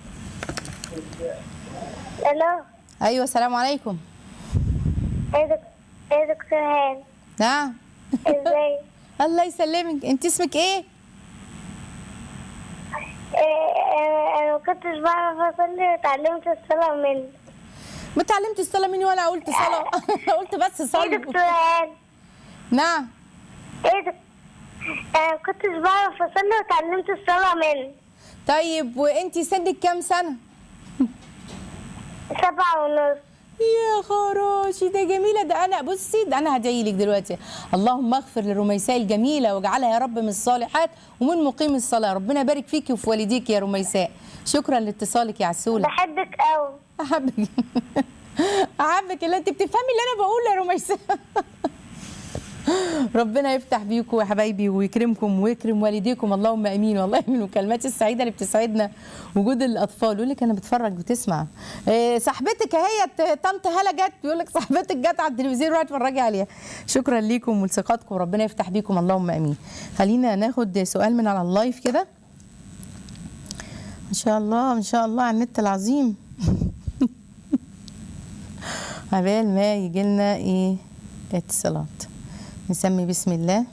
الو ايوه السلام عليكم ايه دك... ايه دكتور هان نعم ازاي الله يسلمك انت اسمك ايه إيه، انا أنا ما كنتش بعرف اصلي وتعلمت الصلاة منه ما اتعلمت الصلاه مني ولا قلت صلاه قلت بس ايه صلي دكتورة هاني نعم ايه دك... آه كنتش بعرف اصلي وتعلمت الصلاة منه طيب وانتي سنك كام سنه سبعة ونص يا خراشي ده جميله ده انا بصي ده انا هدعي لك دلوقتي اللهم اغفر لرميساء الجميله واجعلها يا رب من الصالحات ومن مقيم الصلاه ربنا يبارك فيكي وفي والديك يا رميساء شكرا لاتصالك يا عسوله بحبك قوي احبك احبك اللي انت بتفهمي اللي انا بقوله يا رميساء ربنا يفتح بيكم يا حبايبي ويكرمكم ويكرم والديكم اللهم امين والله من المكالمات السعيده اللي بتسعدنا وجود الاطفال يقول لك انا بتفرج بتسمع إيه صاحبتك اهي ت- طنط هلا جت بيقول لك صاحبتك جت على التلفزيون روحي اتفرجي عليها شكرا ليكم ولثقتكم ربنا يفتح بيكم اللهم امين خلينا ناخد سؤال من على اللايف كده ان شاء الله ان شاء الله على النت العظيم عبال ما يجي لنا ايه اتصالات نسمي بسم الله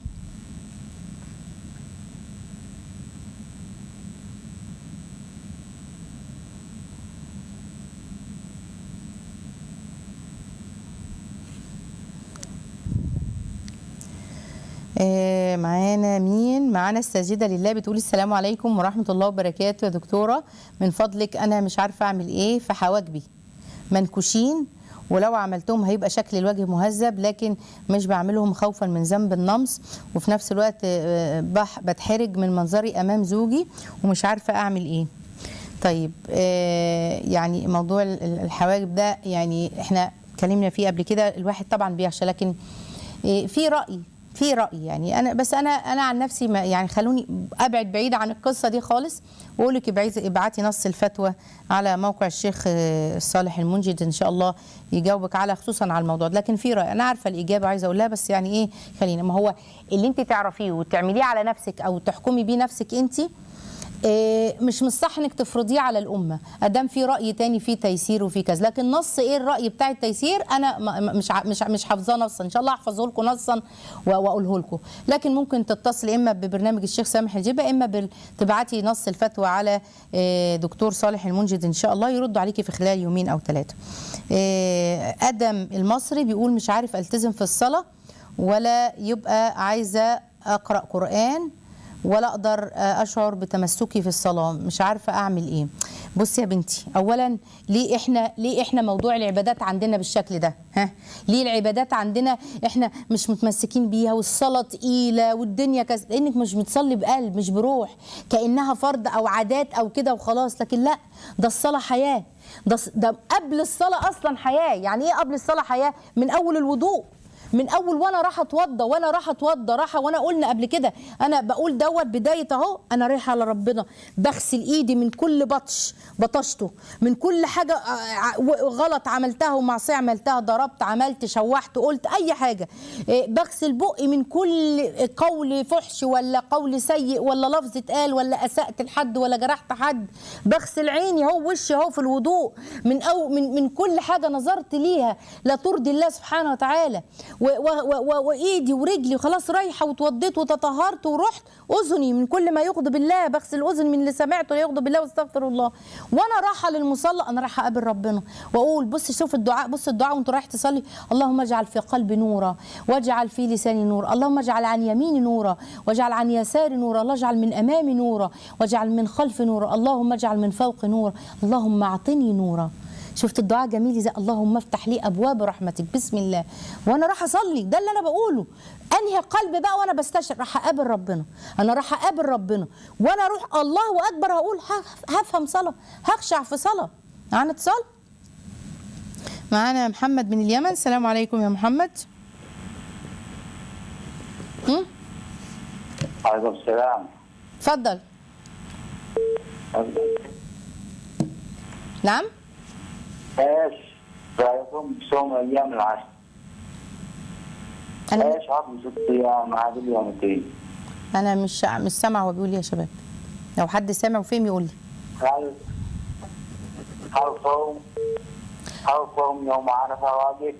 آه، معانا مين معانا الساجده لله بتقول السلام عليكم ورحمه الله وبركاته يا دكتوره من فضلك انا مش عارفه اعمل ايه في حواجبي منكوشين ولو عملتهم هيبقى شكل الوجه مهذب لكن مش بعملهم خوفا من ذنب النمص وفي نفس الوقت آه، بح- بتحرج من منظري امام زوجي ومش عارفه اعمل ايه طيب آه، يعني موضوع ال- ال- الحواجب ده يعني احنا اتكلمنا فيه قبل كده الواحد طبعا بيخشى لكن آه، في راي في راي يعني انا بس انا انا عن نفسي ما يعني خلوني ابعد بعيد عن القصه دي خالص واقول لك ابعتي ابعتي نص الفتوى على موقع الشيخ آه، صالح المنجد ان شاء الله يجاوبك على خصوصا على الموضوع ده لكن في راي انا عارفه الاجابه عايزه اقولها بس يعني ايه خلينا ما هو اللي انت تعرفيه وتعمليه على نفسك او تحكمي بيه نفسك انت إيه، مش من الصح انك تفرضيه على الامه ادام في راي تاني فيه تيسير وفي كذا لكن نص ايه الراي بتاع التيسير انا ما- ما- مش ع- مش ع- مش حافظاه نصا ان شاء الله احفظه لكم نصا و- واقوله لكم لكن ممكن تتصل اما ببرنامج الشيخ سامح الجيبه اما بال- تبعتي نص الفتوى على إيه، دكتور صالح المنجد ان شاء الله يرد عليكي في خلال يومين او ثلاثه ادم المصري بيقول مش عارف التزم في الصلاه ولا يبقى عايزه اقرا قران ولا اقدر اشعر بتمسكي في الصلاه مش عارفه اعمل ايه بصي يا بنتي اولا ليه احنا ليه احنا موضوع العبادات عندنا بالشكل ده ها ليه العبادات عندنا احنا مش متمسكين بيها والصلاه تقيله والدنيا كذا لانك مش بتصلي بقلب مش بروح كانها فرض او عادات او كده وخلاص لكن لا ده الصلاه حياه ده ده قبل الصلاه اصلا حياه يعني ايه قبل الصلاه حياه من اول الوضوء من اول وانا رايحه اتوضى وانا رايحه اتوضى رايحه وانا قلنا قبل كده انا بقول دوت بدايه اهو انا رايحه على ربنا بغسل ايدي من كل بطش بطشته من كل حاجه آه، ع- و- غلط عملتها ومعصيه عملتها ضربت عملت شوحت قلت اي حاجه إيه، بغسل بقي من كل قول فحش ولا قول سيء ولا لفظ اتقال ولا اسات لحد ولا جرحت حد بغسل عيني اهو وشي اهو في الوضوء من أو من من كل حاجه نظرت ليها لا ترضي الله سبحانه وتعالى و- و- و- و- وايدي ورجلي خلاص رايحه واتوضيت وتطهرت ورحت اذني من كل ما يغضب الله بغسل اذني من اللي سمعته لا يغضب الله واستغفر الله وانا رايحه للمصلى انا رايحه اقابل ربنا واقول بص شوف الدعاء بص الدعاء وانت رايح تصلي اللهم اجعل في قلبي نورا واجعل في لساني نورا اللهم اجعل عن يميني نورا واجعل عن يساري نورا الله اجعل من امامي نورا واجعل من خلفي نورا اللهم اجعل من فوقي نورا اللهم اعطني نورا شفت الدعاء جميل ازاي اللهم افتح لي ابواب رحمتك بسم الله وانا راح اصلي ده اللي انا بقوله انهي قلب بقى وانا بستشعر راح اقابل ربنا انا راح اقابل ربنا وانا اروح الله اكبر هقول هف- هفهم صلاه هخشع في صلاه معانا اتصال معانا محمد من اليمن السلام عليكم يا محمد هم؟ عليكم السلام اتفضل نعم ايش رايكم بصوم ايام العشر؟ انا ايش عظم ست ايام عاد اليوم الدين؟ انا مش مش سامع هو بيقول ايه يا شباب لو حد سامع وفهم يقول لي هل هل صوم هل صوم يوم عرفه واجب؟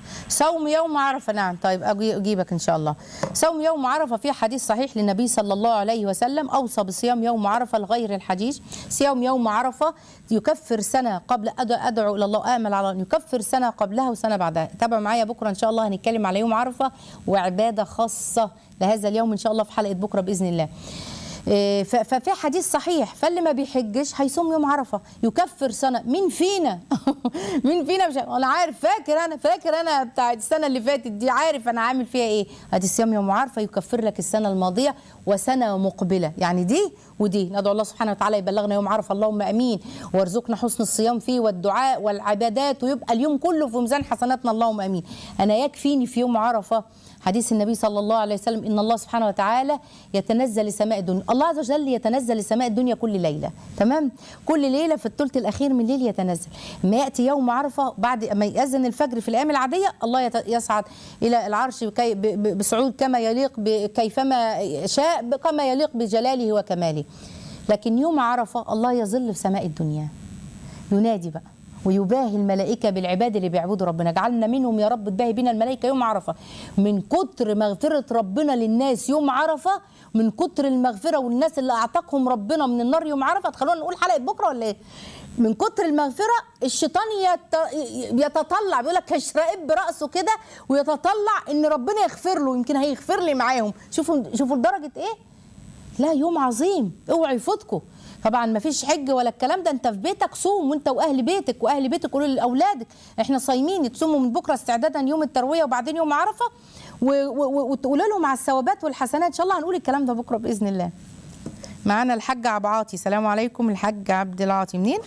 صوم يوم عرفة نعم طيب أجي- أجيبك إن شاء الله صوم يوم عرفة في حديث صحيح للنبي صلى الله عليه وسلم أوصى بصيام يوم عرفة لغير الحجيج صيام يوم عرفة يكفر سنة قبل أد- أدعو إلى الله آمل على أن يكفر سنة قبلها وسنة بعدها تابعوا معايا بكرة إن شاء الله هنتكلم على يوم عرفة وعبادة خاصة لهذا اليوم إن شاء الله في حلقة بكرة بإذن الله إيه، ف- ففي حديث صحيح فاللي ما بيحجش هيصوم يوم عرفه يكفر سنه مين فينا مين فينا مش انا عارف فاكر انا فاكر انا بتاع السنه اللي فاتت دي عارف انا عامل فيها ايه ادي الصيام يوم عرفه يكفر لك السنه الماضيه وسنه مقبله يعني دي ودي ندعو الله سبحانه وتعالى يبلغنا يوم عرفه اللهم امين وارزقنا حسن الصيام فيه والدعاء والعبادات ويبقى اليوم كله في ميزان حسناتنا اللهم امين انا يكفيني في يوم عرفه حديث النبي صلى الله عليه وسلم ان الله سبحانه وتعالى يتنزل لسماء الدنيا الله عز وجل يتنزل لسماء الدنيا كل ليله تمام كل ليله في الثلث الاخير من الليل يتنزل ما ياتي يوم عرفه بعد ما ياذن الفجر في الايام العاديه الله يت- يصعد الى العرش بكي- ب- ب- بصعود كما يليق ب- كيفما شاء ب- كما يليق بجلاله وكماله لكن يوم عرفه الله يظل في سماء الدنيا ينادي بقى ويباهي الملائكة بالعباد اللي بيعبدوا ربنا اجعلنا منهم يا رب تباهي بنا الملائكة يوم عرفة من كتر مغفرة ربنا للناس يوم عرفة من كتر المغفرة والناس اللي أعتقهم ربنا من النار يوم عرفة تخلونا نقول حلقة بكرة ولا إيه من كتر المغفرة الشيطان يت... يتطلع بيقول لك هيشرقب برأسه كده ويتطلع إن ربنا يغفر له يمكن هيغفر لي معاهم شوفوا شوفوا لدرجة إيه لا يوم عظيم اوعوا يفوتكم طبعا ما فيش حج ولا الكلام ده انت في بيتك صوم وانت واهل بيتك واهل بيتك قولوا لاولادك احنا صايمين تصوموا من بكره استعدادا يوم الترويه وبعدين يوم عرفه و- و- و- وتقولوا لهم على الثوابات والحسنات ان شاء الله هنقول الكلام ده بكره باذن الله معانا الحاج عبد العاطي السلام عليكم الحاج عبد العاطي منين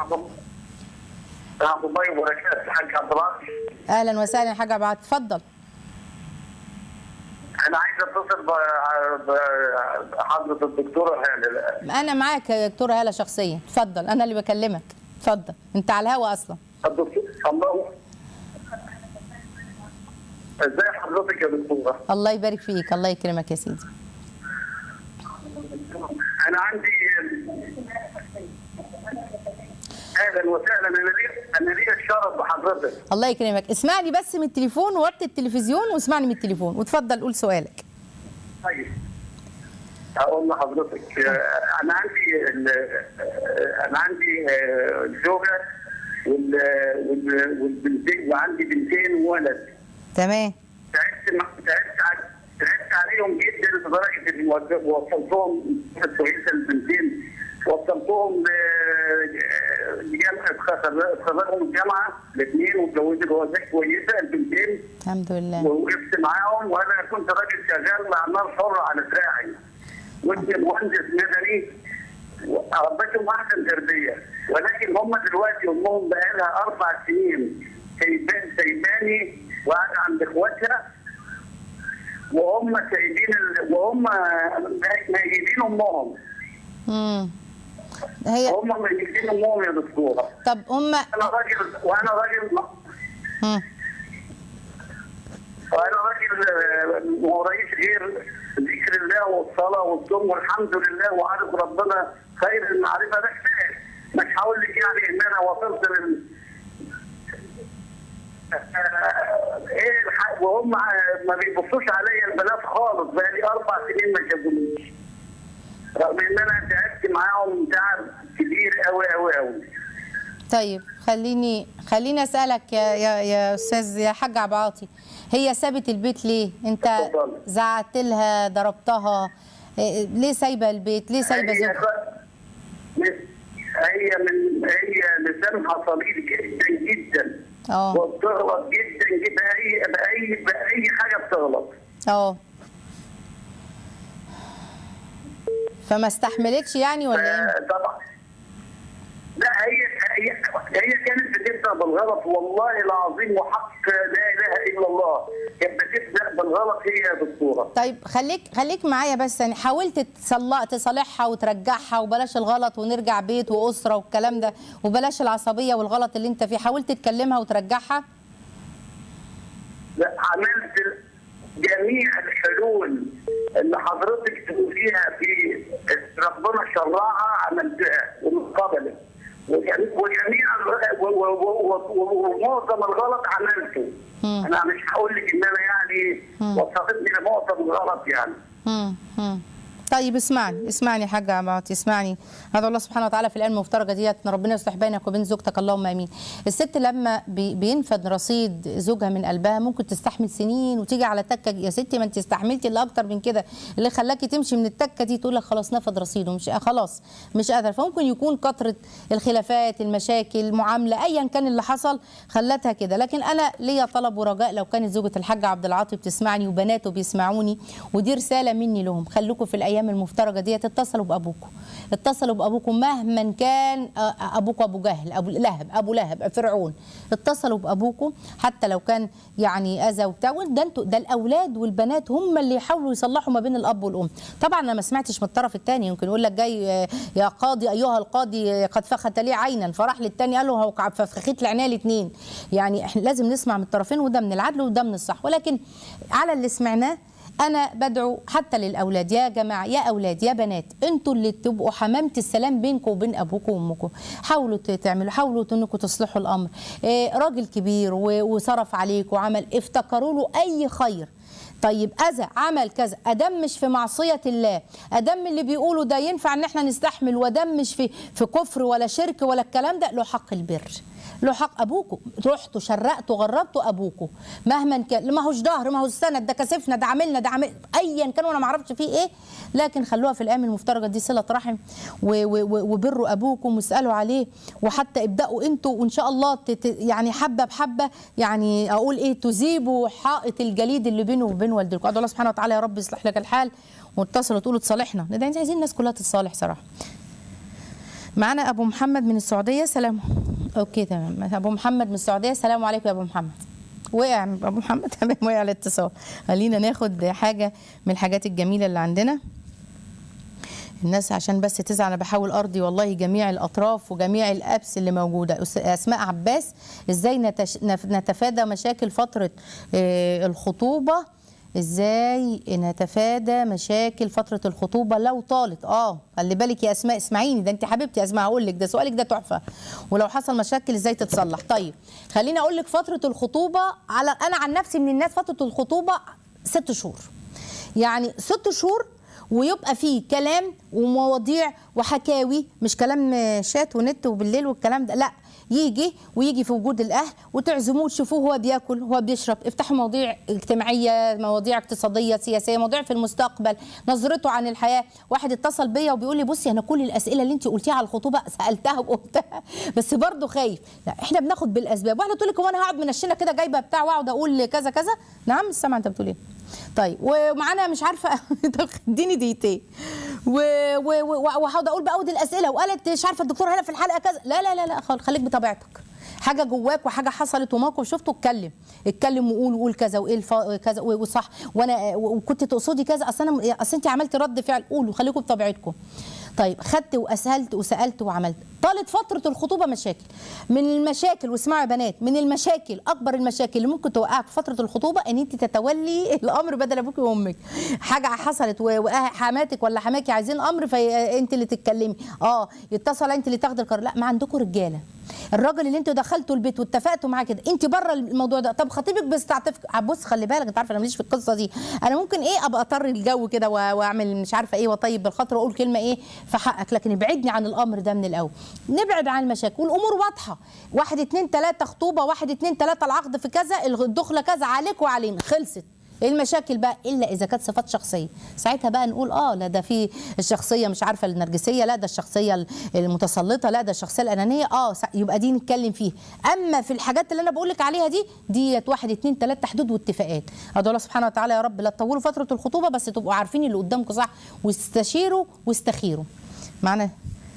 ورحمة الله وبركاته الحاج عبد العاطي اهلا وسهلا الحاج عبد العاطي اتفضل أنا عايز أتصل ب- بحضرة الدكتورة هاني انا معاك يا دكتوره هاله شخصيا اتفضل انا اللي بكلمك اتفضل انت على الهوا اصلا الدكتور الله ازاي حضرتك يا دكتورة؟ الله يبارك فيك الله يكرمك يا سيدي أنا عندي أهلا وسهلا أنا لي أنا لي الشرف بحضرتك الله يكرمك اسمعني بس من التليفون ووطي التلفزيون واسمعني من التليفون وتفضل قول سؤالك طيب هقول لحضرتك آه، انا عندي ال- آه، انا عندي آه، زوجه وال- وال- والبنتين وعندي بنتين وولد تمام تعبت مع- تعبت ع- تعبت عليهم جدا لدرجه اني وص- وصلتهم كويسه البنتين وصلتهم ل- لجامعه خسر- خسرهم الجامعه الاثنين واتجوزوا جوازات كويسه البنتين الحمد لله ووقفت معاهم وانا كنت راجل شغال اعمال حره على دراعي كنت مهندس مدني ربيتهم احسن تربيه ولكن هم دلوقتي امهم بقى لها اربع سنين سايبان- سايباني وقاعده عند اخواتها وهم سايبين ال... وهم ميتين امهم امم هي هم ميتين امهم يا دكتوره طب هم انا راجل وانا راجل مم. وانا راجل آه، ما ورايش غير ذكر الله والصلاه والصوم والحمد لله وعارف ربنا خير المعرفه ده كفايه مش هقول لك يعني ان انا وصلت لل آه، ايه الح- وهم ما بيبصوش عليا البنات خالص بقى لي اربع سنين ما شافونيش رغم ان انا تعبت معاهم تعب كبير قوي قوي قوي طيب خليني خليني اسالك يا يا يا استاذ يا حاج عبد العاطي هي سابت البيت ليه انت اتفضل. زعقت لها ضربتها إيه، ليه سايبه البيت ليه سايبه هي زوجها هي من هي لسانها صليل جدا جدا اه وبتغلط جدا جدا باي باي باي حاجه بتغلط اه فما استحملتش يعني ولا ايه آه، طبعا لا هي هي هي كانت بتبدا بالغلط والله العظيم وحق لا اله الا الله كانت بتبدا بالغلط هي يا دكتوره طيب خليك خليك معايا بس يعني حاولت تصلح تصالحها وترجعها وبلاش الغلط ونرجع بيت واسره والكلام ده وبلاش العصبيه والغلط اللي انت فيه حاولت تكلمها وترجعها لا عملت جميع الحلول اللي حضرتك تقوليها في ربنا شرعها عملتها ومقابله وجميع وجميع و- و- و- و- ومعظم الغلط عملته انا مش هقول لك ان انا يعني وصفتني لمعظم الغلط يعني مم. مم. طيب اسمعني اسمعني يا حاج عماتي اسمعني هذا الله سبحانه وتعالى في الايه المفترجه ديت ان ربنا يصلح بينك وبين زوجتك اللهم امين الست لما بي- بينفد رصيد زوجها من قلبها ممكن تستحمل سنين وتيجي على تكه يا ستي ما انت استحملتي اللي اكتر من كده اللي خلاكي تمشي من التكه دي تقول لك خلاص نفد رصيده مش خلاص مش قادره فممكن يكون كثره الخلافات المشاكل المعامله ايا كان اللي حصل خلتها كده لكن انا ليا طلب ورجاء لو كانت زوجة الحاج عبد العاطي بتسمعني وبناته بيسمعوني ودي رساله مني لهم خليكم في الايام المفترجه دي اتصلوا بابوكم اتصلوا بابوكم مهما كان آه، ابوكم ابو جهل ابو لهب ابو لهب فرعون اتصلوا بابوكم حتى لو كان يعني اذى وبتاع ده انتوا ده الاولاد والبنات هم اللي يحاولوا يصلحوا ما بين الاب والام طبعا انا ما سمعتش من الطرف الثاني يمكن يقول لك جاي آه، يا قاضي ايها القاضي آه، قد فخت لي عينا فراح للثاني قال له هو فخيت لعينيه الاثنين يعني احنا لازم نسمع من الطرفين وده من العدل وده من الصح ولكن على اللي سمعناه انا بدعو حتى للاولاد يا جماعه يا اولاد يا بنات انتوا اللي تبقوا حمامه السلام بينكم وبين ابوكم وامكم حاولوا ت- تعملوا حاولوا انكم تصلحوا الامر إيه راجل كبير و- وصرف عليك وعمل افتكروا له اي خير طيب اذى عمل كذا ادم مش في معصيه الله ادم اللي بيقولوا ده ينفع ان احنا نستحمل ودم مش في في كفر ولا شرك ولا الكلام ده له حق البر له حق ابوكم رحتوا شرقتوا غربتوا ابوكم مهما كان ما هوش ظهر ما هوش سند ده كسفنا ده عملنا ده عمل ايا كان وانا ما اعرفش فيه ايه لكن خلوها في الايام المفترجه دي صله رحم و- و- و- وبروا ابوكم واسالوا عليه وحتى ابداوا انتوا وان شاء الله تت يعني حبه بحبه يعني اقول ايه تذيبوا حائط الجليد اللي بينه وبين والدكم ادعو الله سبحانه وتعالى يا رب يصلح لك الحال واتصلوا تقولوا تصالحنا ده عايزين الناس كلها تتصالح صراحه معانا ابو محمد من السعوديه سلام اوكي تمام ابو محمد من السعوديه السلام عليكم يا ابو محمد وقع ابو محمد تمام وقع الاتصال خلينا ناخد حاجه من الحاجات الجميله اللي عندنا الناس عشان بس تزعل انا بحاول ارضي والله جميع الاطراف وجميع الابس اللي موجوده أس- اسماء عباس ازاي نتش... نف- نتفادى مشاكل فتره آه، الخطوبه ازاي نتفادى مشاكل فتره الخطوبه لو طالت اه خلي بالك يا اسماء اسمعيني ده انت حبيبتي يا اسماء هقول لك ده سؤالك ده تحفه ولو حصل مشاكل ازاي تتصلح طيب خليني اقول لك فتره الخطوبه على انا عن نفسي من الناس فتره الخطوبه ست شهور يعني ست شهور ويبقى فيه كلام ومواضيع وحكاوي مش كلام شات ونت وبالليل والكلام ده لا يجي ويجي في وجود الاهل وتعزموه وتشوفوه هو بياكل هو بيشرب افتحوا مواضيع اجتماعيه مواضيع اقتصاديه سياسيه مواضيع في المستقبل نظرته عن الحياه واحد اتصل بيا وبيقول لي بصي انا كل الاسئله اللي انت قلتيها على الخطوبه سالتها وقلتها بس برضه خايف لا احنا بناخد بالاسباب واحده تقول لك هو انا هقعد منشنه كده جايبه بتاع واقعد اقول كذا كذا نعم سامع انت بتقول ايه طيب ومعانا مش عارفه طب اديني دقيقتين و- و- و- وهقعد اقول بقى ودي الاسئله وقالت مش عارفه الدكتور هنا في الحلقه كذا لا لا لا لا خل- خليك بطبيعتك حاجه جواك وحاجه حصلت وموقف شفته اتكلم اتكلم وقول وقول كذا وايه الف... كذا و- وصح وانا وكنت تقصدي كذا اصل انا اصل انت عملتي رد فعل قولوا خليكم بطبيعتكم طيب خدت واسهلت وسالت وعملت طالت فتره الخطوبه مشاكل من المشاكل واسمعوا يا بنات من المشاكل اكبر المشاكل اللي ممكن توقعك في فتره الخطوبه ان انت تتولي الامر بدل ابوك وامك حاجه حصلت و- وحماتك ولا حماكي عايزين امر فانت اللي تتكلمي اه يتصل انت اللي تاخدي القرار لا ما عندكم رجاله الراجل اللي انتوا دخلتوا البيت واتفقتوا معاه كده انت بره الموضوع ده طب خطيبك بيستعطفك بص خلي بالك انت عارفه انا ماليش في القصه دي انا ممكن ايه ابقى اطر الجو كده و- واعمل مش عارفه ايه واطيب بالخاطر واقول كلمه ايه في حقك لكن ابعدني عن الامر ده من الاول نبعد عن المشاكل والامور واضحه واحد اتنين تلاته خطوبه واحد اتنين تلاته العقد في كذا الدخله كذا عليك وعلينا خلصت ايه المشاكل بقى الا اذا كانت صفات شخصيه ساعتها بقى نقول اه لا ده في الشخصيه مش عارفه النرجسيه لا ده الشخصيه المتسلطه لا ده الشخصيه الانانيه اه سا- يبقى دي نتكلم فيه اما في الحاجات اللي انا بقول لك عليها دي ديت واحد اتنين تلاته حدود واتفاقات ادعو الله سبحانه وتعالى يا رب لا تطولوا فتره الخطوبه بس تبقوا عارفين اللي قدامكم صح واستشيروا واستخيروا معنا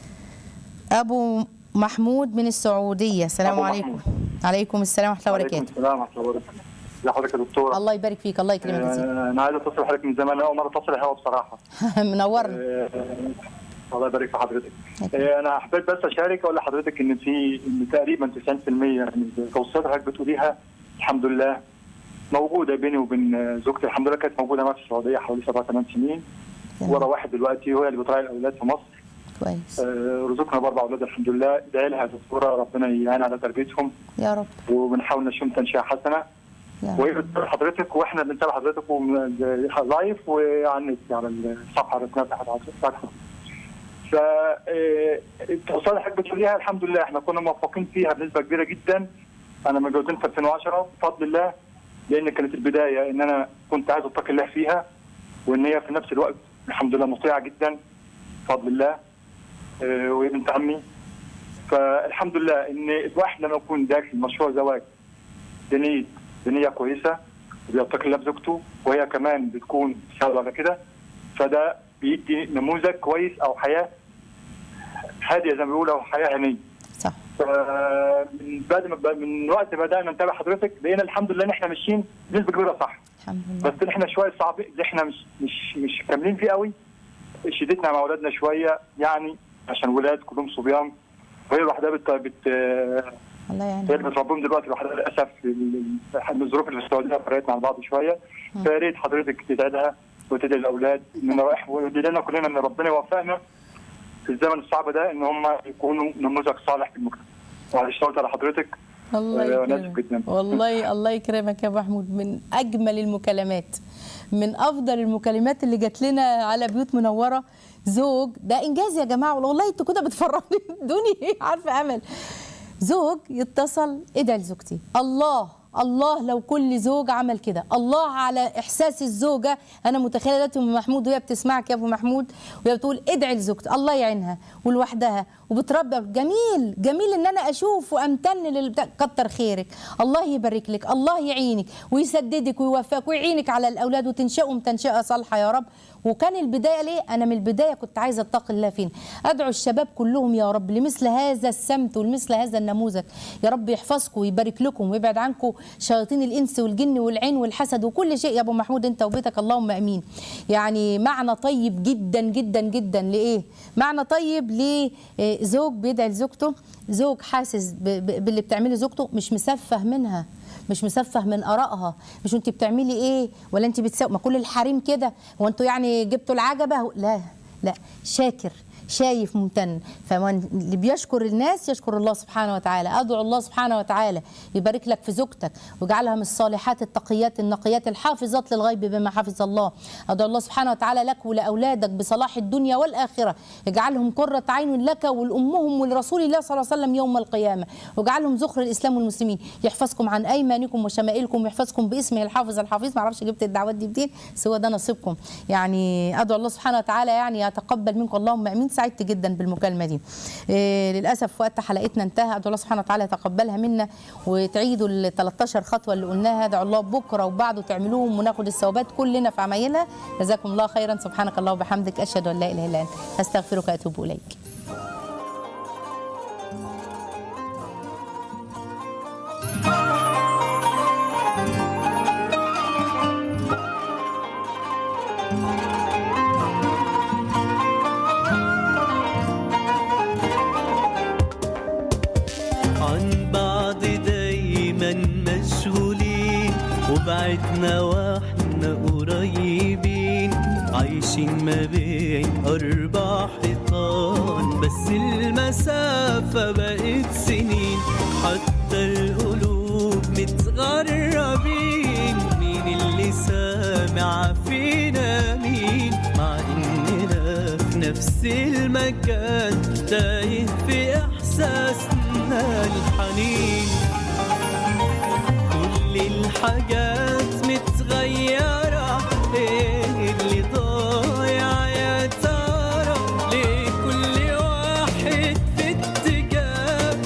ابو محمود من السعوديه السلام أبو عليكم محمود. عليكم السلام ورحمه الله وعليكم وبركاته السلام ورحمه الله وبركاته ازي حضرتك يا دكتوره الله يبارك فيك الله يكرمك يا سيدي. آه، انا عايز اتصل بحضرتك من زمان اول مره اتصل الهوا بصراحه منورنا آه، الله يبارك في حضرتك آه، انا حبيت بس اشارك اقول لحضرتك ان في ان تقريبا 90% من توصيات حضرتك بتقوليها الحمد لله موجوده بيني وبين آه، زوجتي الحمد لله كانت موجوده معايا في السعوديه حوالي سبع ثمان سنين تمام. ورا واحد دلوقتي وهي اللي بتراعي الاولاد في مصر كويس آه، رزقنا باربع اولاد الحمد لله ادعي لها يا دكتوره ربنا يعين على تربيتهم يا رب وبنحاول نشوم تنشئه حسنه يا رب وهي بتتابع حضرتك واحنا بنتابع حضرتك ومن- لايف وعلى النت على الصفحه بتاعت حضرتك ف آه، التوصيات اللي حضرتك بتقوليها الحمد لله احنا كنا موفقين فيها بنسبه كبيره جدا انا متجوزين في 2010 بفضل الله لان كانت البدايه ان انا كنت عايز اتقي الله فيها وان هي في نفس الوقت الحمد لله مطيعه جدا بفضل الله آه، وهي بنت عمي فالحمد لله ان الواحد لما يكون داخل مشروع زواج بنية بنية كويسة وبيتقي الله بزوجته وهي كمان بتكون شغالة على كده فده بيدي نموذج كويس او حياة هادية زي ما بيقولوا او حياة هنية صح فمن بعد ما ب- من وقت ما بدأنا نتابع حضرتك لقينا الحمد لله ان احنا ماشيين بنسبة كبيرة صح الحمد لله بس احنا شوية صعب اللي احنا مش مش مش كاملين فيه قوي شدتنا مع اولادنا شوية يعني عشان ولاد كلهم صبيان وهي لوحدها بت, بت الله هي يعينك اللي بتربيهم دلوقتي لوحدها للاسف ال- ال- الظروف اللي في السعوديه فرقتنا عن بعض شويه فيا ريت حضرتك تدعي وتدعي الاولاد ان رايح ويدعي لنا كلنا ان ربنا يوفقنا في الزمن الصعب ده ان هم يكونوا نموذج صالح في المجتمع وهشتغل على حضرتك الله آه، أنا آسف يكرمك جدا. والله الله يكرمك يا محمود من اجمل المكالمات من افضل المكالمات اللي جات لنا على بيوت منوره زوج ده انجاز يا جماعه والله انتوا كده بتفرحوني ادوني عارفه امل زوج يتصل ادعي لزوجتي الله الله لو كل زوج عمل كده الله على احساس الزوجه انا متخيله دلوقتي ام محمود وهي بتسمعك يا ابو محمود وهي بتقول ادعي لزوجتي الله يعينها ولوحدها وبتربى جميل جميل ان انا اشوف وامتن للبتاع كتر خيرك الله يبارك لك الله يعينك ويسددك ويوفقك ويعينك على الاولاد وتنشئهم تنشئه صالحه يا رب وكان البدايه ليه انا من البدايه كنت عايزه اتقي الله فين ادعو الشباب كلهم يا رب لمثل هذا السمت ولمثل هذا النموذج يا رب يحفظكم ويبارك لكم ويبعد عنكم شياطين الانس والجن والعين والحسد وكل شيء يا ابو محمود انت وبيتك اللهم امين يعني معنى طيب جدا جدا جدا لايه معنى طيب لزوج بيدعي لزوجته زوج حاسس ب- ب- باللي بتعمله زوجته مش مسفه منها مش مسفه من ارائها مش انت بتعملي ايه ولا انت بتسوي ما كل الحريم كده هو انتوا يعني جبتوا العجبه لا لا شاكر شايف ممتن فمن اللي بيشكر الناس يشكر الله سبحانه وتعالى ادعو الله سبحانه وتعالى يبارك لك في زوجتك ويجعلها من الصالحات التقيات النقيات الحافظات للغيب بما حفظ الله ادعو الله سبحانه وتعالى لك ولاولادك بصلاح الدنيا والاخره يجعلهم قره عين لك ولامهم ولرسول الله صلى الله عليه وسلم يوم القيامه ويجعلهم ذخر الاسلام والمسلمين يحفظكم عن ايمانكم وشمائلكم ويحفظكم باسمه الحافظ الحفيظ ما اعرفش جبت الدعوات دي منين بس هو ده نصيبكم يعني ادعو الله سبحانه وتعالى يعني يتقبل منكم اللهم امين سعدت جدا بالمكالمه دي إيه للاسف وقت حلقتنا انتهى ادعو الله سبحانه وتعالى يتقبلها منا وتعيدوا ال 13 خطوه اللي قلناها ادعو الله بكره وبعده تعملوهم وناخد الثوابات كلنا في عمايلها جزاكم الله خيرا سبحانك الله وبحمدك اشهد ان لا اله الا انت استغفرك واتوب اليك عن بعض دايما مشغولين وبعدنا واحنا قريبين عايشين ما بين أربع حيطان بس المسافة بقت سنين حتى القلوب متغربين مين اللي سامع فينا مين مع إننا في نفس المكان تايه في إحساسنا الحنين كل الحاجات